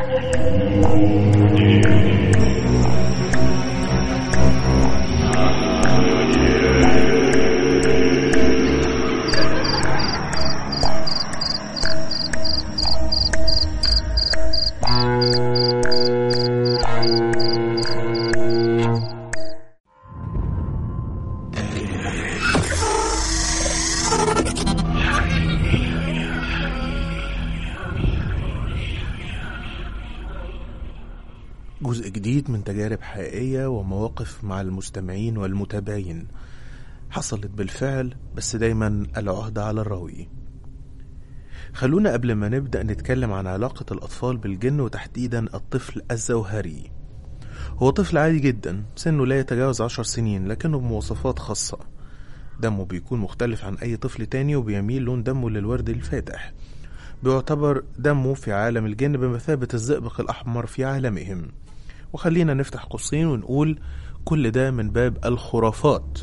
جزء جديد من تجارب حقيقية ومواقف مع المستمعين والمتابعين حصلت بالفعل بس دايما العهدة على الراوي خلونا قبل ما نبدأ نتكلم عن علاقة الأطفال بالجن وتحديدا الطفل الزوهري هو طفل عادي جدا سنه لا يتجاوز عشر سنين لكنه بمواصفات خاصة دمه بيكون مختلف عن أي طفل تاني وبيميل لون دمه للورد الفاتح بيعتبر دمه في عالم الجن بمثابة الزئبق الأحمر في عالمهم وخلينا نفتح قوسين ونقول كل ده من باب الخرافات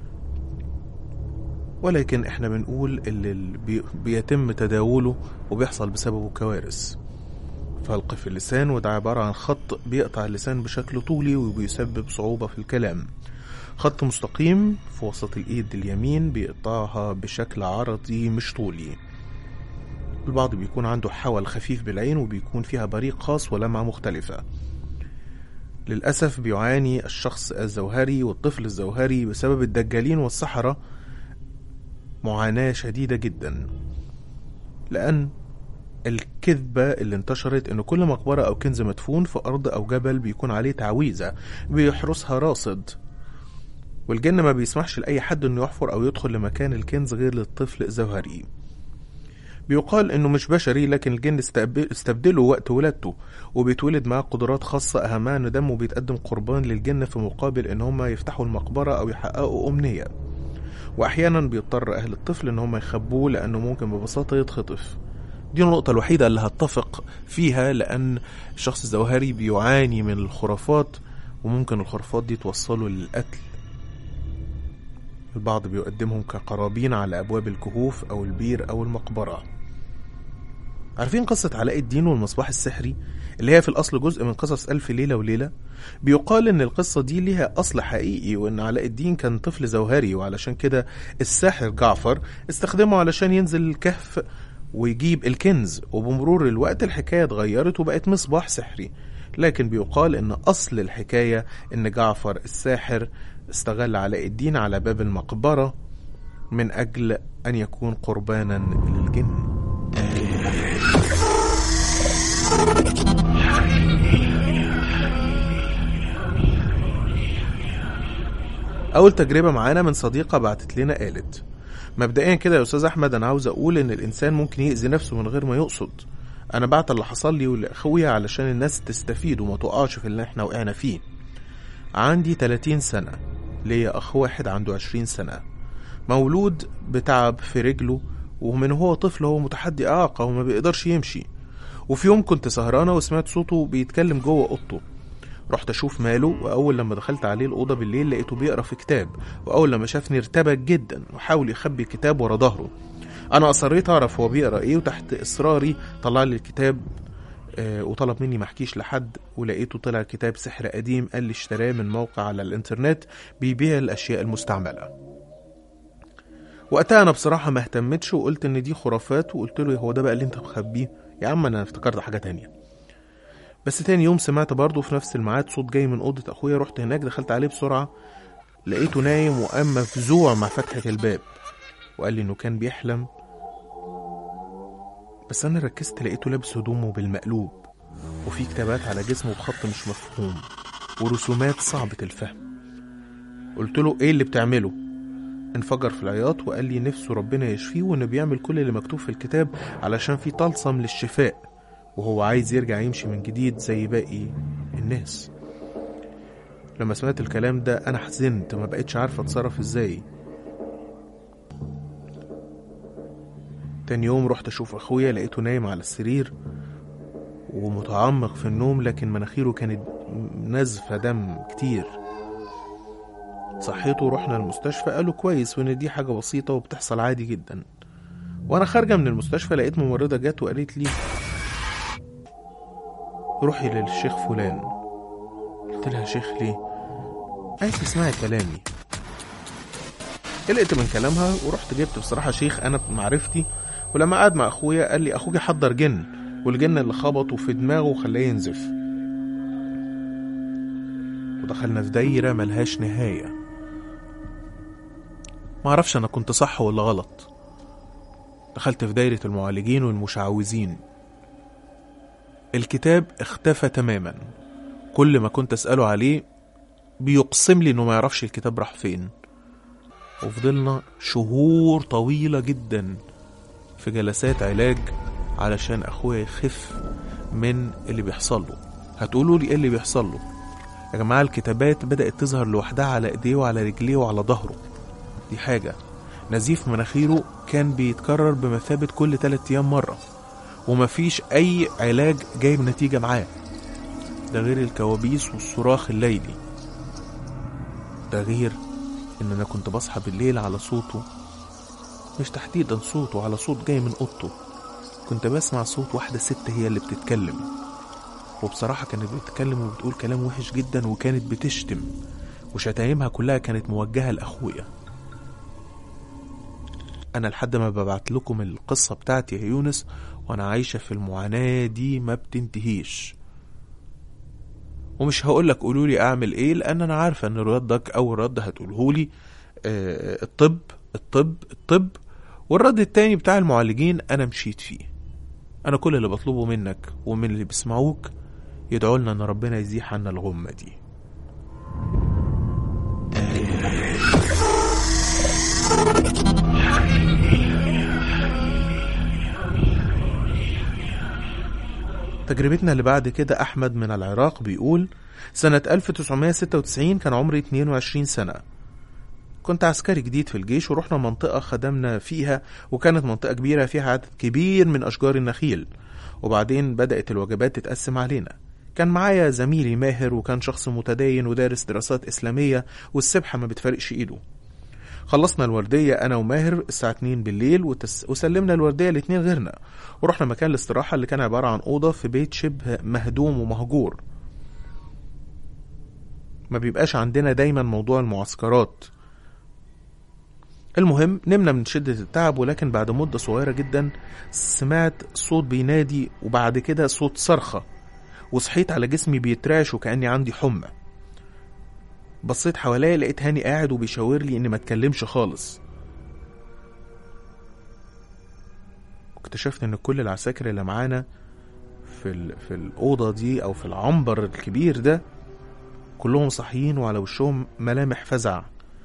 ولكن احنا بنقول اللي بي- بيتم تداوله وبيحصل بسببه كوارث فلق في اللسان وده عبارة عن خط بيقطع اللسان بشكل طولي وبيسبب صعوبة في الكلام خط مستقيم في وسط الإيد اليمين بيقطعها بشكل عرضي مش طولي البعض بيكون عنده حول خفيف بالعين وبيكون فيها بريق خاص ولمعة مختلفة للأسف بيعاني الشخص الزوهري والطفل الزوهري بسبب الدجالين والسحرة معاناة شديدة جدا لأن الكذبة اللي انتشرت إن كل مقبرة أو كنز مدفون في أرض أو جبل بيكون عليه تعويذة بيحرسها راصد والجن ما بيسمحش لأي حد إنه يحفر أو يدخل لمكان الكنز غير للطفل الزوهري بيقال إنه مش بشري لكن الجن استقب- استبدله وقت ولادته وبيتولد معاه قدرات خاصة أهمها إن دمه بيتقدم قربان للجن في مقابل إن هما يفتحوا المقبرة أو يحققوا أمنية وأحيانا بيضطر أهل الطفل إن هما يخبوه لأنه ممكن ببساطة يتخطف دي النقطة الوحيدة اللي هتفق فيها لأن الشخص الزوهري بيعاني من الخرافات وممكن الخرافات دي توصله للقتل البعض بيقدمهم كقرابين على أبواب الكهوف أو البير أو المقبرة عارفين قصة علاء الدين والمصباح السحري اللي هي في الأصل جزء من قصص ألف ليلة وليلة بيقال إن القصة دي ليها أصل حقيقي وإن علاء الدين كان طفل زوهري وعلشان كده الساحر جعفر استخدمه علشان ينزل الكهف ويجيب الكنز وبمرور الوقت الحكاية اتغيرت وبقت مصباح سحري لكن بيقال إن أصل الحكاية إن جعفر الساحر استغل علاء الدين على باب المقبرة من أجل أن يكون قربانا للجن أول تجربة معانا من صديقة بعتت لنا قالت مبدئيا كده يا أستاذ أحمد أنا عاوز أقول إن الإنسان ممكن يأذي نفسه من غير ما يقصد أنا بعت اللي حصل لي ولأخويا علشان الناس تستفيد وما تقعش في اللي إحنا وقعنا فيه عندي 30 سنة ليا أخ واحد عنده 20 سنة مولود بتعب في رجله ومن هو طفل هو متحدي إعاقة وما بيقدرش يمشي وفي يوم كنت سهرانة وسمعت صوته بيتكلم جوه أوضته رحت اشوف ماله واول لما دخلت عليه الاوضه بالليل لقيته بيقرا في كتاب واول لما شافني ارتبك جدا وحاول يخبي الكتاب ورا ظهره انا اصريت اعرف هو بيقرا ايه وتحت اصراري طلع لي الكتاب آه، وطلب مني ما احكيش لحد ولقيته طلع كتاب سحر قديم قال لي اشتراه من موقع على الانترنت بيبيع الاشياء المستعمله وقتها انا بصراحه ما اهتمتش وقلت ان دي خرافات وقلت له هو ده بقى اللي انت مخبيه يا عم انا افتكرت حاجه تانية بس تاني يوم سمعت برضه في نفس الميعاد صوت جاي من اوضه اخويا رحت هناك دخلت عليه بسرعه لقيته نايم وقام مفزوع مع فتحه الباب وقال لي انه كان بيحلم بس انا ركزت لقيته لابس هدومه بالمقلوب وفي كتابات على جسمه بخط مش مفهوم ورسومات صعبة الفهم قلت له ايه اللي بتعمله انفجر في العياط وقال لي نفسه ربنا يشفيه وانه بيعمل كل اللي مكتوب في الكتاب علشان في طلسم للشفاء وهو عايز يرجع يمشي من جديد زي باقي الناس لما سمعت الكلام ده انا حزنت ما بقتش عارفه اتصرف ازاي تاني يوم رحت اشوف اخويا لقيته نايم على السرير ومتعمق في النوم لكن مناخيره كانت نزفة دم كتير صحيته ورحنا المستشفى قالوا كويس وان دي حاجة بسيطة وبتحصل عادي جدا وانا خارجة من المستشفى لقيت ممرضة جت وقالت لي روحي للشيخ فلان قلت لها يا شيخ ليه عايز تسمعي كلامي قلقت من كلامها ورحت جبت بصراحة شيخ أنا بمعرفتي ولما قعد مع أخويا قال لي أخوك حضر جن والجن اللي خبطه في دماغه وخلاه ينزف ودخلنا في دايرة ملهاش نهاية معرفش أنا كنت صح ولا غلط دخلت في دايرة المعالجين والمشعوذين الكتاب اختفى تماما كل ما كنت أسأله عليه بيقسم لي إنه ما يعرفش الكتاب راح فين وفضلنا شهور طويلة جدا في جلسات علاج علشان أخويا يخف من اللي بيحصل له هتقولوا لي إيه اللي بيحصل له يا جماعة الكتابات بدأت تظهر لوحدها على إيديه وعلى رجليه وعلى ظهره دي حاجة نزيف مناخيره كان بيتكرر بمثابة كل تلات أيام مرة ومفيش أي علاج جايب نتيجة معاه ده غير الكوابيس والصراخ الليلي ده غير إن أنا كنت بصحى بالليل على صوته مش تحديدا صوته على صوت جاي من أوضته كنت بسمع صوت واحدة ست هي اللي بتتكلم وبصراحة كانت بتتكلم وبتقول كلام وحش جدا وكانت بتشتم وشتايمها كلها كانت موجهة لأخويا أنا لحد ما ببعت لكم القصة بتاعتي يا يونس وأنا عايشة في المعاناة دي ما بتنتهيش ومش هقولك قولولي أعمل إيه لأن أنا عارفة إن ردك أول رد هتقولهولي آه الطب الطب الطب والرد التاني بتاع المعالجين أنا مشيت فيه أنا كل اللي بطلبه منك ومن اللي بيسمعوك يدعوا لنا إن ربنا يزيح عنا الغمة دي تجربتنا اللي بعد كده أحمد من العراق بيقول سنة 1996 كان عمري 22 سنة كنت عسكري جديد في الجيش ورحنا منطقة خدمنا فيها وكانت منطقة كبيرة فيها عدد كبير من أشجار النخيل وبعدين بدأت الوجبات تتقسم علينا كان معايا زميلي ماهر وكان شخص متدين ودارس دراسات إسلامية والسبحة ما بتفرقش إيده خلصنا الوردية أنا وماهر الساعة 2 بالليل وتس... وسلمنا الوردية لاتنين غيرنا ورحنا مكان الاستراحة اللي كان عبارة عن أوضة في بيت شبه مهدوم ومهجور ما بيبقاش عندنا دايما موضوع المعسكرات المهم نمنا من شدة التعب ولكن بعد مدة صغيرة جدا سمعت صوت بينادي وبعد كده صوت صرخة وصحيت على جسمي بيترعش وكأني عندي حمى بصيت حواليا لقيت هاني قاعد وبيشاور لي اني ما اتكلمش خالص واكتشفت ان كل العساكر اللي معانا في ال... في الاوضه دي او في العنبر الكبير ده كلهم صاحيين وعلى وشهم ملامح فزع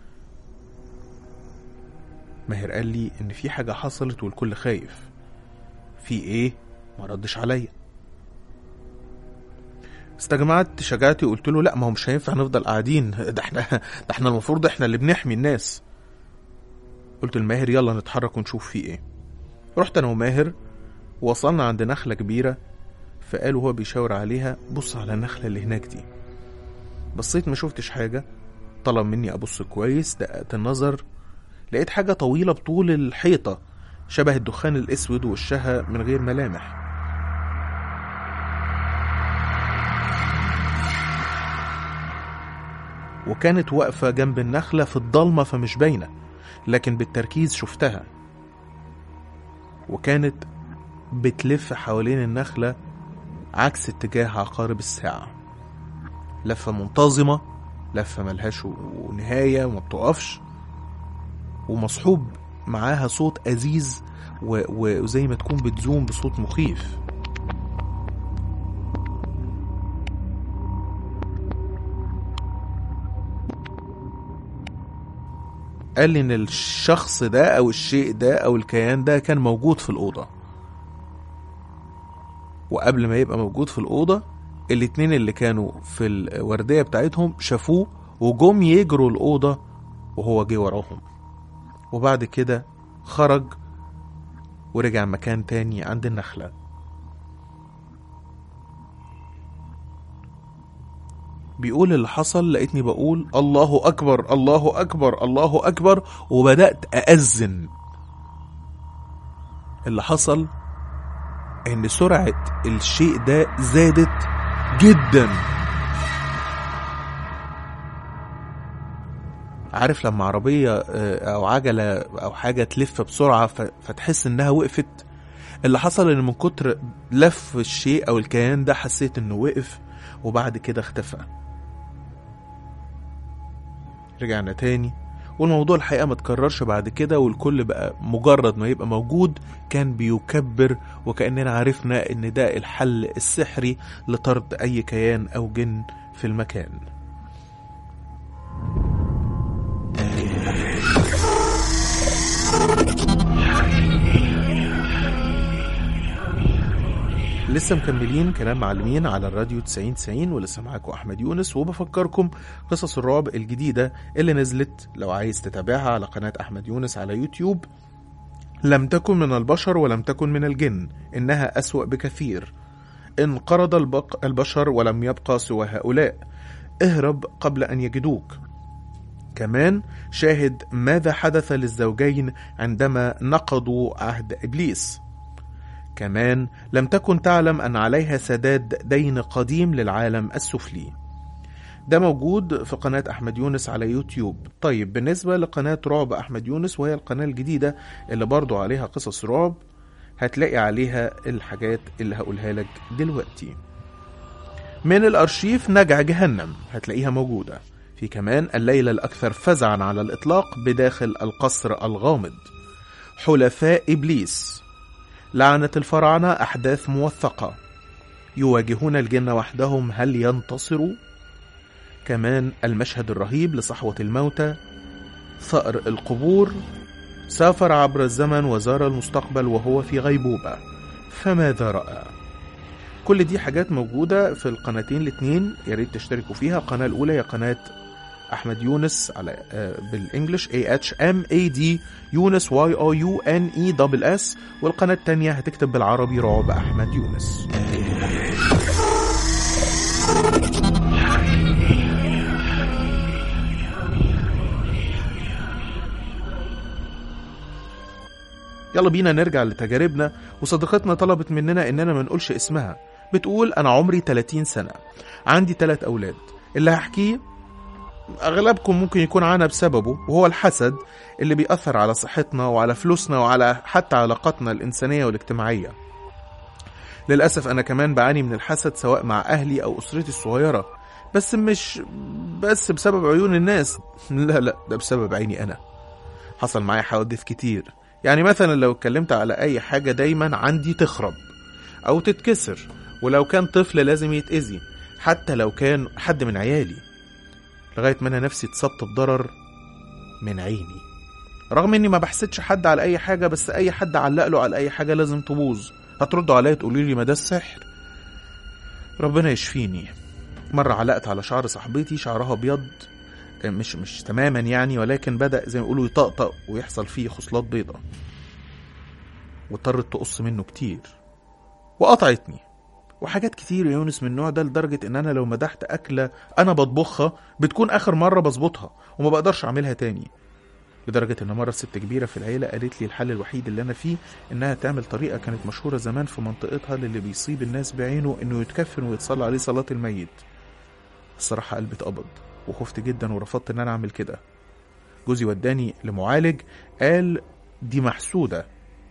ماهر قال لي ان في حاجه حصلت والكل خايف في ايه ما ردش عليا استجمعت شجاعتي وقلت له لا ما هو مش هينفع نفضل قاعدين ده احنا ده احنا المفروض احنا اللي بنحمي الناس قلت لماهر يلا نتحرك ونشوف في ايه رحت انا وماهر وصلنا عند نخلة كبيرة فقال وهو بيشاور عليها بص على النخلة اللي هناك دي بصيت ما شفتش حاجة طلب مني أبص كويس دققت النظر لقيت حاجة طويلة بطول الحيطة شبه الدخان الأسود وشها من غير ملامح وكانت واقفة جنب النخلة في الضلمة فمش باينة لكن بالتركيز شفتها وكانت بتلف حوالين النخلة عكس اتجاه عقارب الساعة لفة منتظمة لفة ملهاش نهاية وما بتقفش ومصحوب معاها صوت أزيز و- وزي ما تكون بتزوم بصوت مخيف قال لي ان الشخص ده او الشيء ده او الكيان ده كان موجود في الاوضه وقبل ما يبقى موجود في الاوضه الاتنين اللي كانوا في الورديه بتاعتهم شافوه وجم يجروا الاوضه وهو جه وراهم وبعد كده خرج ورجع مكان تاني عند النخله بيقول اللي حصل لقيتني بقول الله أكبر الله أكبر الله أكبر وبدأت أأذن اللي حصل إن سرعة الشيء ده زادت جدا عارف لما عربية آه، أو عجلة أو حاجة تلف بسرعة ف- فتحس إنها وقفت اللي حصل إن من كتر لف الشيء أو الكيان ده حسيت إنه وقف وبعد كده اختفى رجعنا تاني والموضوع الحقيقة ما تكررش بعد كده والكل بقى مجرد ما يبقى موجود كان بيكبر وكأننا عرفنا إن ده الحل السحري لطرد أي كيان أو جن في المكان لسه مكملين كلام معلمين على الراديو 90 90 ولسه معاكم احمد يونس وبفكركم قصص الرعب الجديده اللي نزلت لو عايز تتابعها على قناه احمد يونس على يوتيوب لم تكن من البشر ولم تكن من الجن انها اسوا بكثير انقرض البق البشر ولم يبقى سوى هؤلاء اهرب قبل ان يجدوك كمان شاهد ماذا حدث للزوجين عندما نقضوا عهد ابليس كمان لم تكن تعلم أن عليها سداد دين قديم للعالم السفلي ده موجود في قناة أحمد يونس على يوتيوب طيب بالنسبة لقناة رعب أحمد يونس وهي القناة الجديدة اللي برضو عليها قصص رعب هتلاقي عليها الحاجات اللي هقولها لك دلوقتي من الأرشيف نجع جهنم هتلاقيها موجودة في كمان الليلة الأكثر فزعا على الإطلاق بداخل القصر الغامض حلفاء إبليس لعنة الفراعنة أحداث موثقة يواجهون الجن وحدهم هل ينتصروا؟ كمان المشهد الرهيب لصحوة الموتى ثأر القبور سافر عبر الزمن وزار المستقبل وهو في غيبوبة فماذا رأى؟ كل دي حاجات موجودة في القناتين الاتنين يا ريت تشتركوا فيها القناة الأولى هي قناة أحمد يونس على آه، بالإنجلش A H M A D يونس Y O U N E دبل S والقناة التانية هتكتب بالعربي رعب أحمد يونس يلا بينا نرجع لتجاربنا وصديقتنا طلبت مننا اننا ما نقولش اسمها بتقول انا عمري 30 سنة عندي ثلاث اولاد اللي هحكيه اغلبكم ممكن يكون عانى بسببه وهو الحسد اللي بيأثر على صحتنا وعلى فلوسنا وعلى حتى علاقاتنا الإنسانية والاجتماعية للأسف أنا كمان بعاني من الحسد سواء مع أهلي أو أسرتي الصغيرة بس مش بس بسبب عيون الناس لا لا ده بسبب عيني أنا حصل معايا حوادث كتير يعني مثلا لو اتكلمت على أي حاجة دايما عندي تخرب أو تتكسر ولو كان طفل لازم يتأذي حتى لو كان حد من عيالي لغاية ما أنا نفسي اتصبت بضرر من عيني رغم اني ما بحسدش حد على اي حاجه بس اي حد علق له على اي حاجه لازم تبوظ هتردوا عليا تقولوا لي ما ده السحر ربنا يشفيني مره علقت على شعر صاحبتي شعرها ابيض مش مش تماما يعني ولكن بدا زي ما يقولوا يطقطق ويحصل فيه خصلات بيضة واضطرت تقص منه كتير وقطعتني وحاجات كتير يا يونس من النوع ده لدرجة إن أنا لو مدحت أكلة أنا بطبخها بتكون آخر مرة بظبطها وما بقدرش أعملها تاني لدرجة إن مرة ست كبيرة في العيلة قالت لي الحل الوحيد اللي أنا فيه إنها تعمل طريقة كانت مشهورة زمان في منطقتها للي بيصيب الناس بعينه إنه يتكفن ويتصلى عليه صلاة الميت الصراحة قلبي اتقبض وخفت جدا ورفضت إن أنا أعمل كده جوزي وداني لمعالج قال دي محسودة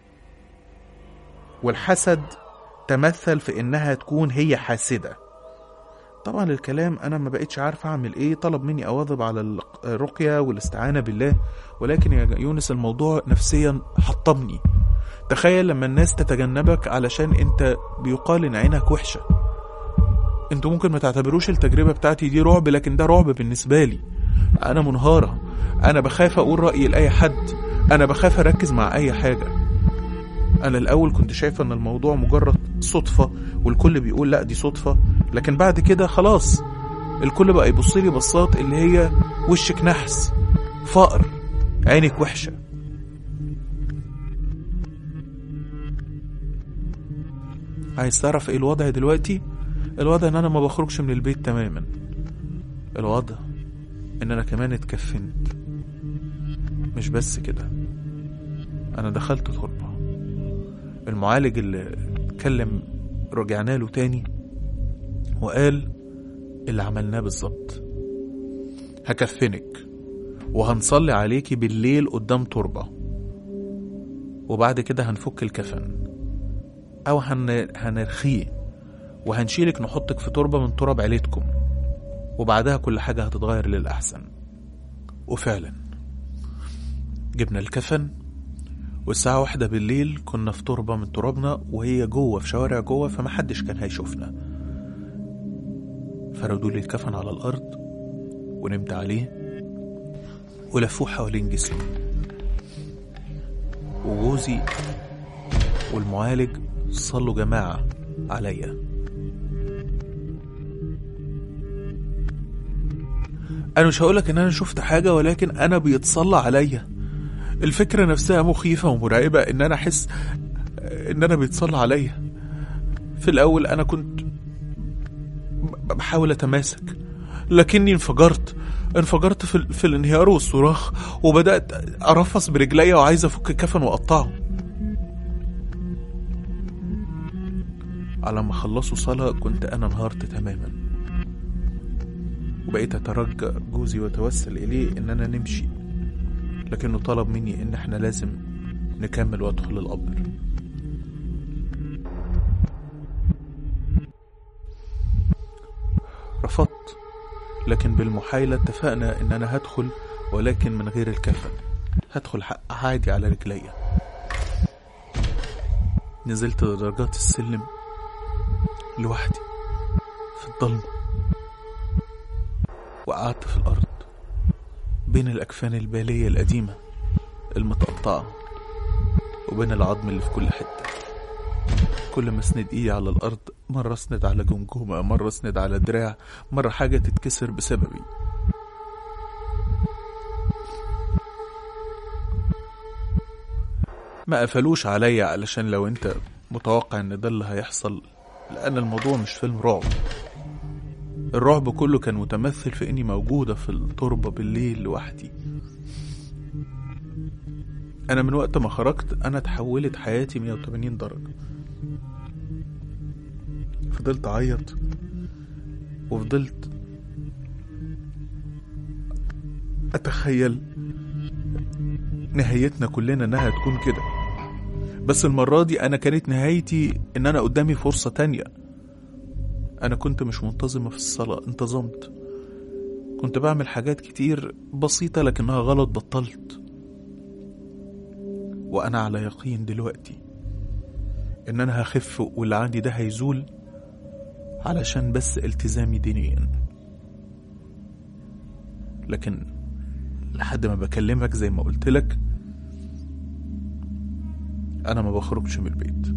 والحسد تمثل في إنها تكون هي حاسدة طبعا الكلام انا ما بقتش عارف اعمل ايه طلب مني اواظب على الرقية والاستعانة بالله ولكن يا يونس الموضوع نفسيا حطمني تخيل لما الناس تتجنبك علشان انت بيقال ان عينك وحشة انتوا ممكن ما تعتبروش التجربة بتاعتي دي رعب لكن ده رعب بالنسبة لي انا منهارة انا بخاف اقول رأيي لأي حد انا بخاف اركز مع اي حاجة انا الاول كنت شايفه ان الموضوع مجرد صدفه والكل بيقول لا دي صدفه لكن بعد كده خلاص الكل بقى يبص لي بصات اللي هي وشك نحس فقر عينك وحشه عايز تعرف ايه الوضع دلوقتي الوضع ان انا ما بخرجش من البيت تماما الوضع ان انا كمان اتكفنت مش بس كده انا دخلت تربه المعالج اللي اتكلم رجعنا له تاني وقال اللي عملناه بالظبط هكفنك وهنصلي عليكي بالليل قدام تربة وبعد كده هنفك الكفن أو هن... هنرخيه وهنشيلك نحطك في تربة من تراب عيلتكم وبعدها كل حاجة هتتغير للأحسن وفعلا جبنا الكفن والساعة واحدة بالليل كنا في تربة من ترابنا وهي جوه في شوارع جوه فمحدش كان هيشوفنا فردوا لي الكفن على الأرض ونمت عليه ولفوه حوالين جسمي وجوزي والمعالج صلوا جماعة عليا أنا مش هقولك إن أنا شفت حاجة ولكن أنا بيتصلى عليا الفكرة نفسها مخيفة ومرعبة إن أنا أحس إن أنا بيتصلى عليا في الأول أنا كنت ب- بحاول أتماسك لكني انفجرت انفجرت في, ال- في الانهيار والصراخ وبدأت أرفص برجليا وعايز أفك الكفن وأقطعه على ما خلصوا صلاة كنت أنا انهارت تماما وبقيت أترجى جوزي وأتوسل إليه إننا نمشي لكنه طلب مني إن إحنا لازم نكمل وأدخل القبر رفضت لكن بالمحايلة اتفقنا إن أنا هدخل ولكن من غير الكفن هدخل ح- عادي على رجليا نزلت درجات السلم لوحدي في الضلمة وقعدت في الأرض بين الأكفان البالية القديمة المتقطعة وبين العظم اللي في كل حتة كل ما اسند ايدي على الأرض مرة اسند على جمجمة مرة اسند على دراع مرة حاجة تتكسر بسببي ما قفلوش عليا علشان لو انت متوقع ان ده اللي هيحصل لأن الموضوع مش فيلم رعب الرعب كله كان متمثل في اني موجودة في التربة بالليل لوحدي انا من وقت ما خرجت انا اتحولت حياتي 180 درجة فضلت اعيط وفضلت اتخيل نهايتنا كلنا انها تكون كده بس المرة دي انا كانت نهايتي ان انا قدامي فرصة تانية انا كنت مش منتظمة في الصلاة انتظمت كنت بعمل حاجات كتير بسيطة لكنها غلط بطلت وأنا على يقين دلوقتي إن أنا هخف واللي عندي ده هيزول علشان بس التزامي دينيا لكن لحد ما بكلمك زي ما قلت لك أنا ما بخرجش من البيت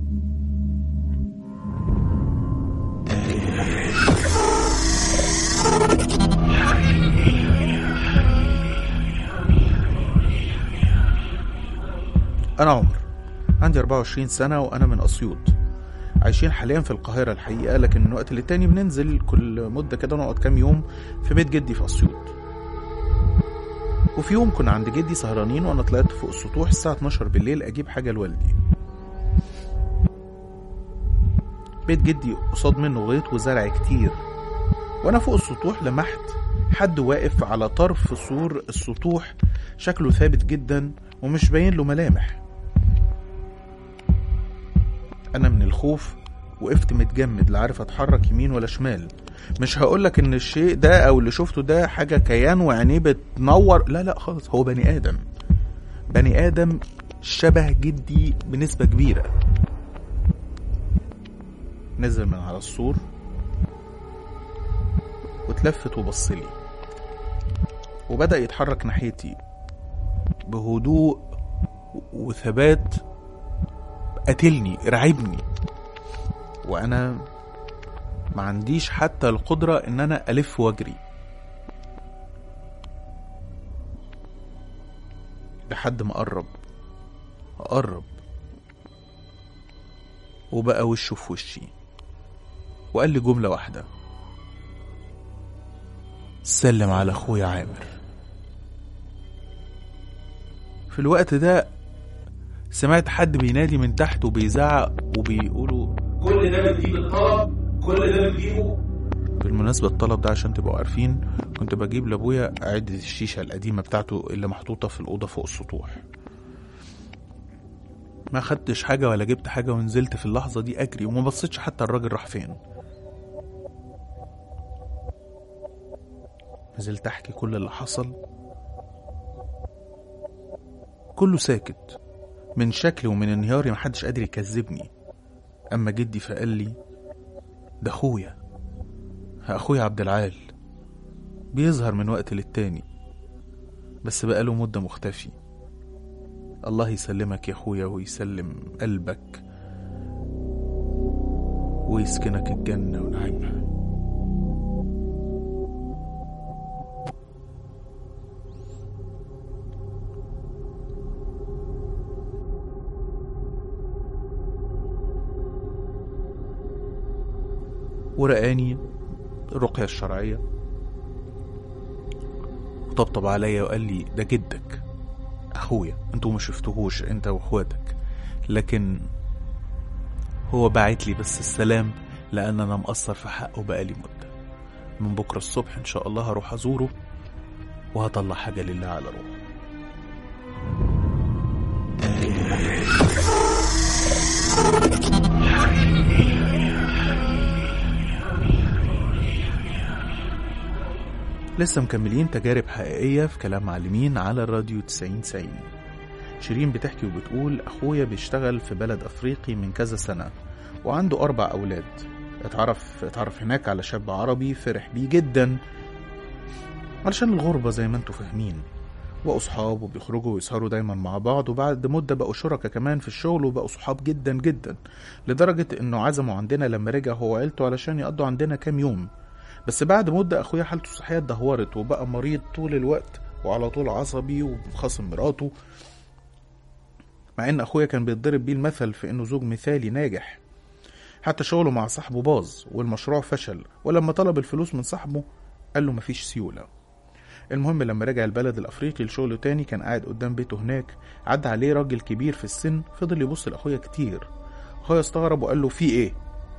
أنا عمر عندي 24 سنة وأنا من أسيوط عايشين حاليا في القاهرة الحقيقة لكن من وقت للتاني بننزل كل مدة كده نقعد كام يوم في بيت جدي في أسيوط وفي يوم كنا عند جدي سهرانين وأنا طلعت فوق السطوح الساعة 12 بالليل أجيب حاجة لوالدي بيت جدي قصاد منه غيط وزرع كتير وأنا فوق السطوح لمحت حد واقف على طرف سور السطوح شكله ثابت جدا ومش باين له ملامح انا من الخوف وقفت متجمد لا عارف اتحرك يمين ولا شمال مش هقولك ان الشيء ده او اللي شفته ده حاجة كيان وعينيه بتنور لا لا خالص هو بني ادم بني ادم شبه جدي بنسبة كبيرة نزل من على السور واتلفت وبصلي وبدأ يتحرك ناحيتي بهدوء وثبات قتلني رعبني وانا ما عنديش حتى القدرة ان انا الف واجري لحد ما قرب قرب وبقى وشه في وشي وقال لي جملة واحدة سلم على اخويا عامر في الوقت ده سمعت حد بينادي من تحت وبيزعق وبيقولوا كل ده بتجيب الطلب كل ده بتجيبه بالمناسبة الطلب ده عشان تبقوا عارفين كنت بجيب لابويا عدة الشيشة القديمة بتاعته اللي محطوطة في الأوضة فوق السطوح ما خدتش حاجة ولا جبت حاجة ونزلت في اللحظة دي أجري وما بصيتش حتى الراجل راح فين نزلت أحكي كل اللي حصل كله ساكت من شكلي ومن انهياري محدش قادر يكذبني أما جدي فقال لي ده أخويا أخويا عبد العال بيظهر من وقت للتاني بس بقاله مدة مختفي الله يسلمك يا أخويا ويسلم قلبك ويسكنك الجنة ونعيمها ورقاني الرقية الشرعية وطبطب عليا وقال لي ده جدك اخويا انتوا ما شفتوهوش انت واخواتك لكن هو باعت لي بس السلام لان انا مقصر في حقه بقالي مده من بكره الصبح ان شاء الله هروح ازوره وهطلع حاجه لله على روحه لسه مكملين تجارب حقيقية في كلام معلمين على الراديو 90 90 شيرين بتحكي وبتقول أخويا بيشتغل في بلد أفريقي من كذا سنة وعنده أربع أولاد اتعرف اتعرف هناك على شاب عربي فرح بيه جدا علشان الغربة زي ما انتوا فاهمين بقوا صحاب وبيخرجوا ويسهروا دايما مع بعض وبعد مدة بقوا شركة كمان في الشغل وبقوا صحاب جدا جدا لدرجة انه عزموا عندنا لما رجع هو وعيلته علشان يقضوا عندنا كام يوم بس بعد مدة أخويا حالته الصحية اتدهورت وبقى مريض طول الوقت وعلى طول عصبي وخاصم مراته مع إن أخويا كان بيتضرب بيه المثل في إنه زوج مثالي ناجح حتى شغله مع صاحبه باظ والمشروع فشل ولما طلب الفلوس من صاحبه قال له مفيش سيولة المهم لما رجع البلد الأفريقي لشغله تاني كان قاعد قدام بيته هناك عدى عليه راجل كبير في السن فضل يبص لأخويا كتير أخويا استغرب وقال له في إيه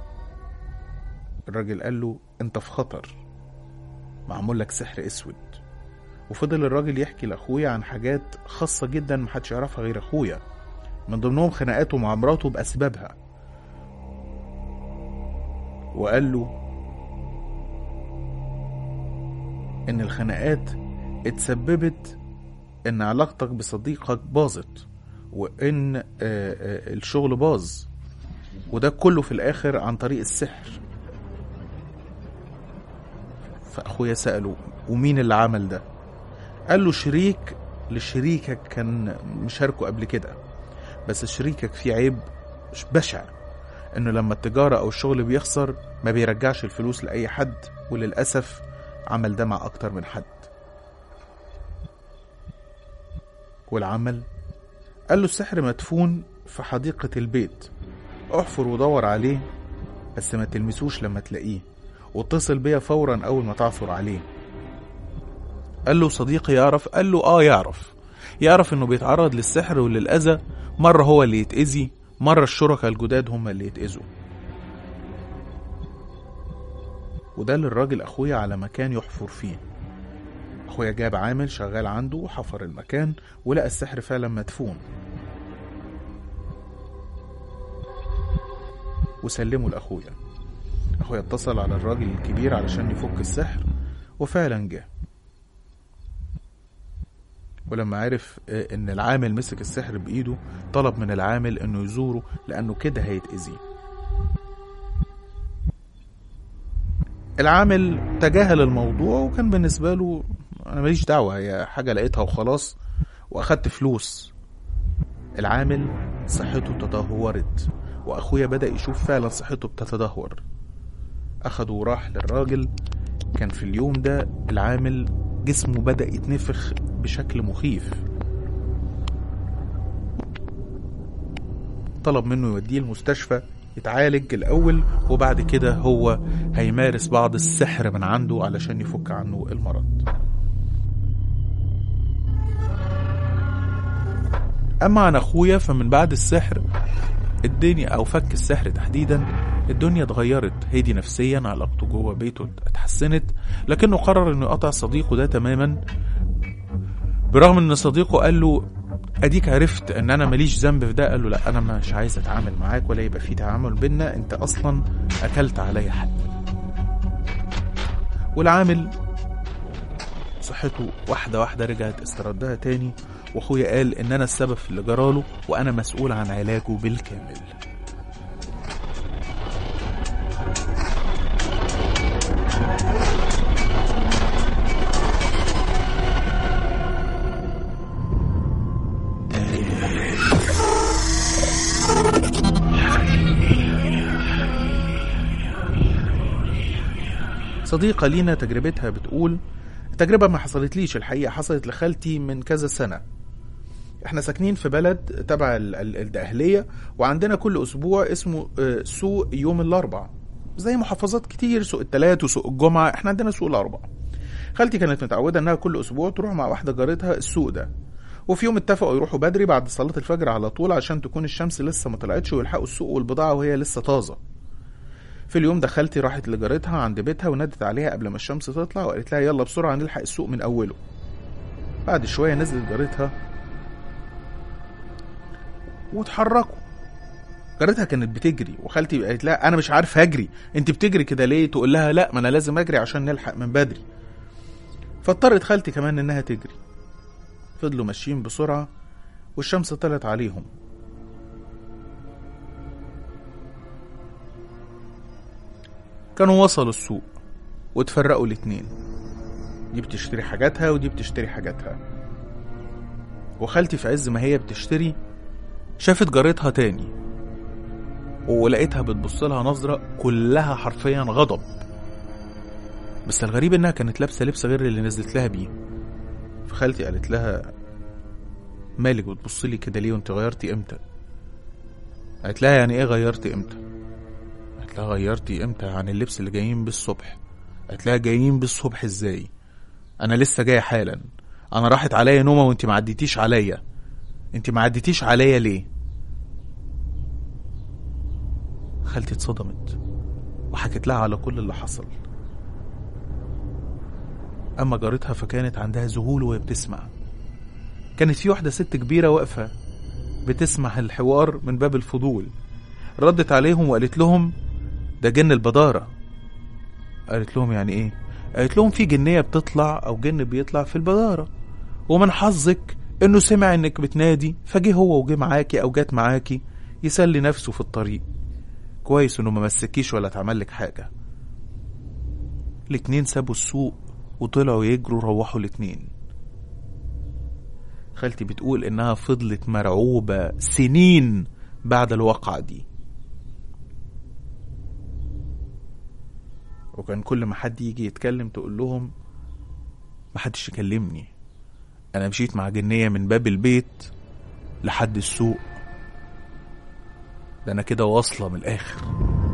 الراجل قال له انت في خطر معمول لك سحر اسود وفضل الراجل يحكي لاخويا عن حاجات خاصة جدا محدش يعرفها غير اخويا من ضمنهم خناقاته مع مراته بأسبابها وقال له ان الخناقات اتسببت ان علاقتك بصديقك باظت وان آه، آه، الشغل باظ وده كله في الاخر عن طريق السحر فاخويا ساله ومين اللي عمل ده قال له شريك لشريكك كان مشاركه قبل كده بس شريكك فيه عيب بشع انه لما التجاره او الشغل بيخسر ما بيرجعش الفلوس لاي حد وللاسف عمل ده مع اكتر من حد والعمل قال له السحر مدفون في حديقة البيت احفر ودور عليه بس ما تلمسوش لما تلاقيه واتصل بيا فورا اول ما تعثر عليه قال له صديقي يعرف قال له اه يعرف يعرف انه بيتعرض للسحر وللاذى مرة هو اللي يتأذي مرة الشركاء الجداد هم اللي يتأذوا وده للراجل اخويا على مكان يحفر فيه اخويا جاب عامل شغال عنده وحفر المكان ولقى السحر فعلا مدفون وسلمه لاخويا اخويا اتصل على الراجل الكبير علشان يفك السحر وفعلا جه ولما عرف آه، ان العامل مسك السحر بايده طلب من العامل انه يزوره لانه كده هيتأذي العامل تجاهل الموضوع وكان بالنسبة له انا ماليش دعوة هي حاجة لقيتها وخلاص واخدت فلوس العامل صحته تدهورت واخويا بدأ يشوف فعلا صحته بتتدهور اخده وراح للراجل كان في اليوم ده العامل جسمه بدأ يتنفخ بشكل مخيف طلب منه يوديه المستشفى يتعالج الأول وبعد كده هو هيمارس بعض السحر من عنده علشان يفك عنه المرض أما عن أخويا فمن بعد السحر الدنيا او فك السحر تحديدا الدنيا اتغيرت هدي نفسيا علاقته جوه بيته اتحسنت لكنه قرر انه يقطع صديقه ده تماما برغم ان صديقه قال له اديك عرفت ان انا ماليش ذنب في ده قال له لا انا مش عايز اتعامل معاك ولا يبقى في تعامل بينا انت اصلا اكلت عليا حد والعامل صحته واحدة واحدة رجعت استردها تاني واخويا قال ان انا السبب في اللي جراله وانا مسؤول عن علاجه بالكامل صديقة لينا تجربتها بتقول التجربة ما حصلتليش الحقيقة حصلت لخالتي من كذا سنة احنا ساكنين في بلد تبع ال- ال- الدقهلية وعندنا كل اسبوع اسمه آه، سوق يوم الاربع زي محافظات كتير سوق التلات وسوق الجمعة احنا عندنا سوق الاربع خالتي كانت متعودة انها كل اسبوع تروح مع واحدة جارتها السوق ده وفي يوم اتفقوا يروحوا بدري بعد صلاة الفجر على طول عشان تكون الشمس لسه ما طلعتش ويلحقوا السوق والبضاعة وهي لسه طازة في اليوم ده خالتي راحت لجارتها عند بيتها ونادت عليها قبل ما الشمس تطلع وقالت لها يلا بسرعة نلحق السوق من أوله بعد شوية نزلت جارتها واتحركوا جارتها كانت بتجري وخالتي قالت لها انا مش عارف اجري انت بتجري كده ليه تقول لها لا ما انا لازم اجري عشان نلحق من بدري فاضطرت خالتي كمان انها تجري فضلوا ماشيين بسرعة والشمس طلعت عليهم كانوا وصلوا السوق واتفرقوا الاتنين دي بتشتري حاجاتها ودي بتشتري حاجاتها وخالتي في عز ما هي بتشتري شافت جارتها تاني ولقيتها بتبص لها نظرة كلها حرفيا غضب بس الغريب انها كانت لابسة لبس غير اللي نزلت لها بيه فخالتي قالت لها مالك بتبص لي كده ليه وانت غيرتي امتى قالت لها يعني ايه غيرتي امتى قالت لها غيرتي امتى عن اللبس اللي جايين بالصبح قالت لها جايين بالصبح ازاي انا لسه جاي حالا انا راحت عليا نومه وانت ما عديتيش عليا انت ما عديتيش عليا ليه خالتي اتصدمت وحكت لها على كل اللي حصل اما جارتها فكانت عندها ذهول وهي بتسمع كانت في واحده ست كبيره واقفه بتسمع الحوار من باب الفضول ردت عليهم وقالت لهم ده جن البدارة قالت لهم يعني ايه قالت لهم في جنية بتطلع او جن بيطلع في البدارة ومن حظك انه سمع انك بتنادي فجه هو وجه معاكي او جات معاكي يسلي نفسه في الطريق كويس انه ما مسكيش ولا اتعمل لك حاجة الاتنين سابوا السوق وطلعوا يجروا روحوا الاتنين خالتي بتقول انها فضلت مرعوبة سنين بعد الواقعة دي وكان كل ما حد يجي يتكلم تقول لهم محدش يكلمني انا مشيت مع جنية من باب البيت لحد السوق ده انا كده واصلة من الاخر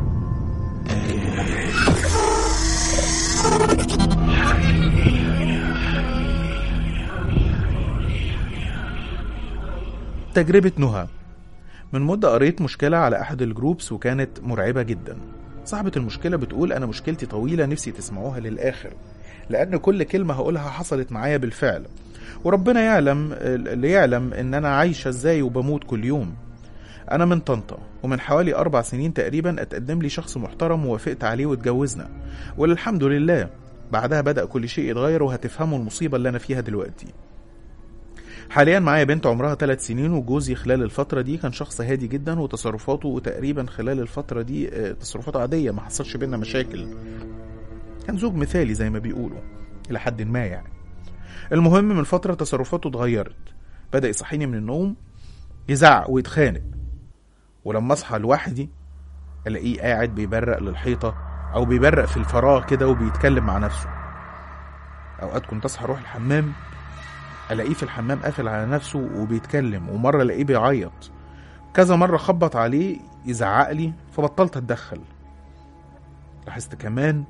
تجربة نهى من مدة قريت مشكلة على أحد الجروبس وكانت مرعبة جدا صاحبة المشكلة بتقول أنا مشكلتي طويلة نفسي تسمعوها للآخر لأن كل كلمة هقولها حصلت معايا بالفعل وربنا يعلم اللي يعلم إن أنا عايشة إزاي وبموت كل يوم أنا من طنطا ومن حوالي أربع سنين تقريبا اتقدم لي شخص محترم ووافقت عليه واتجوزنا وللحمد لله بعدها بدأ كل شيء يتغير وهتفهموا المصيبة اللي أنا فيها دلوقتي حاليا معايا بنت عمرها ثلاث سنين وجوزي خلال الفترة دي كان شخص هادي جدا وتصرفاته تقريبا خلال الفترة دي آه، تصرفاته عادية ما حصلش بينا مشاكل كان زوج مثالي زي ما بيقولوا إلى حد ما يعني المهم من فترة تصرفاته اتغيرت بدأ يصحيني من النوم يزعق ويتخانق ولما اصحى لوحدي الاقيه قاعد بيبرق للحيطة او بيبرق في الفراغ كده وبيتكلم مع نفسه اوقات كنت اصحى اروح الحمام الاقيه في الحمام قافل على نفسه وبيتكلم ومره الاقيه بيعيط كذا مره خبط عليه يزعق لي فبطلت اتدخل لاحظت كمان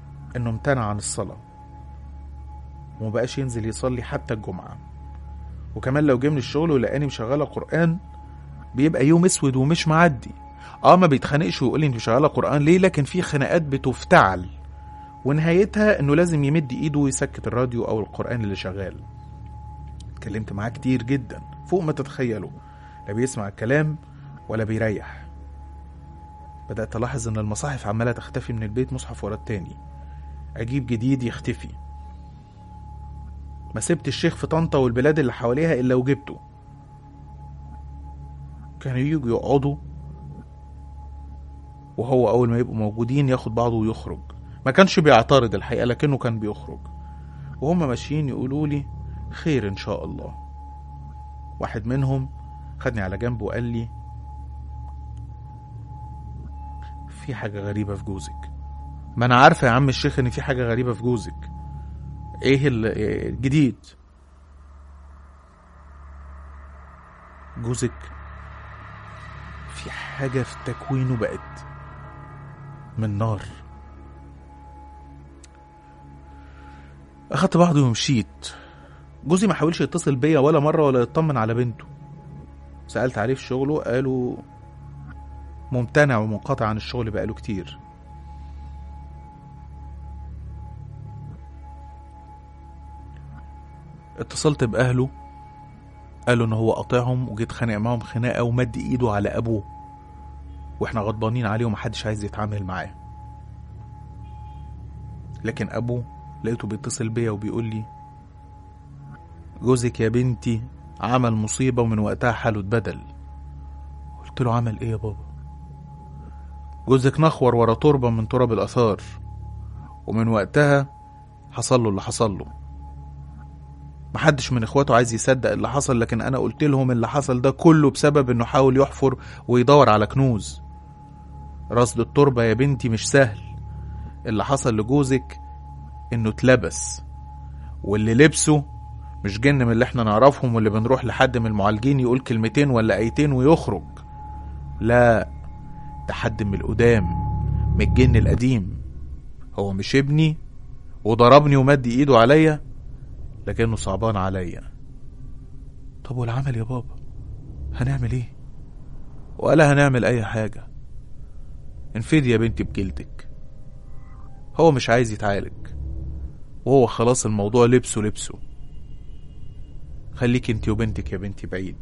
انه امتنع عن الصلاه ومبقاش ينزل يصلي حتى الجمعه وكمان لو جه من الشغل ولقاني مشغله قران بيبقى يوم اسود ومش معدي اه ما بيتخانقش ويقول لي انت مشغله قران ليه لكن في خناقات بتفتعل ونهايتها انه لازم يمد ايده ويسكت الراديو او القران اللي شغال اتكلمت معاه كتير جدا فوق ما تتخيلوا لا بيسمع الكلام ولا بيريح بدأت ألاحظ إن المصاحف عمالة تختفي من البيت مصحف ورا التاني أجيب جديد يختفي ما سبت الشيخ في طنطا والبلاد اللي حواليها إلا وجبته كانوا يجوا يقعدوا وهو أول ما يبقوا موجودين ياخد بعضه ويخرج ما كانش بيعترض الحقيقة لكنه كان بيخرج وهم ماشيين يقولوا لي خير إن شاء الله واحد منهم خدني على جنب وقال لي في حاجة غريبة في جوزك ما أنا عارفة يا عم الشيخ إن في حاجة غريبة في جوزك إيه ال- إيه الجديد جوزك في حاجة في تكوينه بقت من نار أخدت بعضي ومشيت جوزي ما حاولش يتصل بيا ولا مرة ولا يطمن على بنته سألت عليه في شغله قالوا ممتنع ومنقطع عن الشغل بقاله كتير اتصلت بأهله قالوا ان هو قاطعهم وجيت خانق معاهم خناقة ومد ايده على ابوه واحنا غضبانين عليه ومحدش عايز يتعامل معاه لكن ابوه لقيته بيتصل بيا وبيقول لي جوزك يا بنتي عمل مصيبة ومن وقتها حاله اتبدل قلت له عمل ايه يا بابا جوزك نخور ورا تربة من تراب الآثار ومن وقتها حصل له اللي حصل له محدش من اخواته عايز يصدق اللي حصل لكن انا قلت لهم اللي حصل ده كله بسبب انه حاول يحفر ويدور على كنوز رصد التربة يا بنتي مش سهل اللي حصل لجوزك انه اتلبس واللي لبسه مش جن من اللي احنا نعرفهم واللي بنروح لحد من المعالجين يقول كلمتين ولا ايتين ويخرج لا ده حد من القدام من الجن القديم هو مش ابني وضربني ومد ايده عليا لكنه صعبان عليا طب والعمل يا بابا هنعمل ايه ولا هنعمل اي حاجة انفدي يا بنتي بجلدك هو مش عايز يتعالج وهو خلاص الموضوع لبسه لبسه خليك انت وبنتك يا بنتي بعيد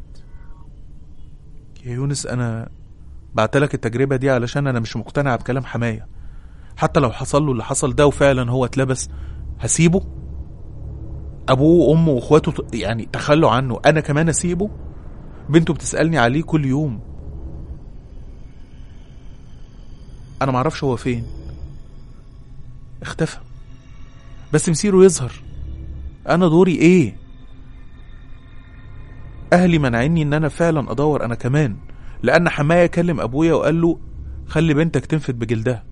يا يونس انا بعتلك التجربة دي علشان انا مش مقتنع بكلام حماية حتى لو حصل له اللي حصل ده وفعلا هو اتلبس هسيبه ابوه وامه واخواته ت- يعني تخلوا عنه انا كمان اسيبه بنته بتسالني عليه كل يوم انا معرفش هو فين اختفى بس مسيره يظهر انا دوري ايه اهلي منعني ان انا فعلا ادور انا كمان لان حماية كلم ابويا وقال له خلي بنتك تنفد بجلدها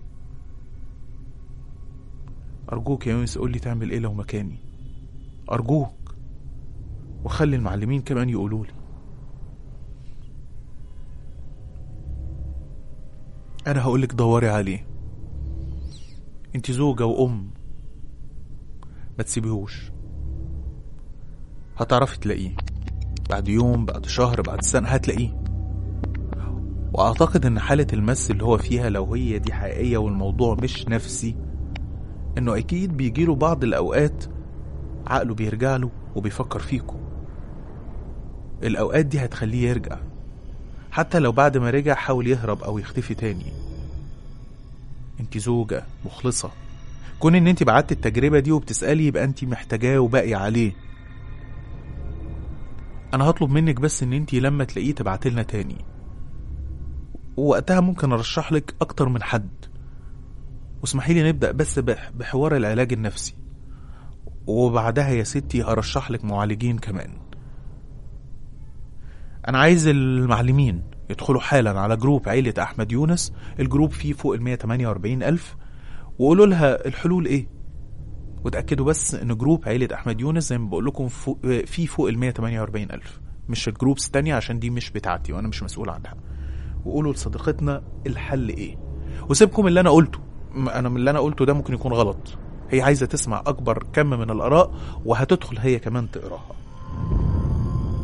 ارجوك يا يونس قول لي تعمل ايه لو مكاني ارجوك وخلي المعلمين كمان يقولوا لي انا هقولك دوري عليه انت زوجة وام ما تسيبيهوش هتعرفي تلاقيه بعد يوم بعد شهر بعد سنة هتلاقيه واعتقد ان حالة المس اللي هو فيها لو هي دي حقيقية والموضوع مش نفسي انه اكيد بيجيله بعض الاوقات عقله بيرجع له وبيفكر فيكم الأوقات دي هتخليه يرجع حتى لو بعد ما رجع حاول يهرب أو يختفي تاني انت زوجة مخلصة كون ان انت بعدت التجربة دي وبتسألي يبقى انت محتاجاه وباقي عليه انا هطلب منك بس ان انت لما تلاقيه تبعتلنا تاني ووقتها ممكن ارشح لك اكتر من حد واسمحي لي نبدأ بس بح- بحوار العلاج النفسي وبعدها يا ستي هرشح لك معالجين كمان انا عايز المعلمين يدخلوا حالا على جروب عيلة احمد يونس الجروب فيه فوق ال 148 الف وقولوا لها الحلول ايه وتأكدوا بس ان جروب عيلة احمد يونس زي ما بقول لكم فوق فيه فوق ال 148 الف مش الجروبس التانية عشان دي مش بتاعتي وانا مش مسؤول عنها وقولوا لصديقتنا الحل ايه وسيبكم اللي انا قلته م- انا من اللي انا قلته ده ممكن يكون غلط هي عايزه تسمع اكبر كم من الاراء وهتدخل هي كمان تقراها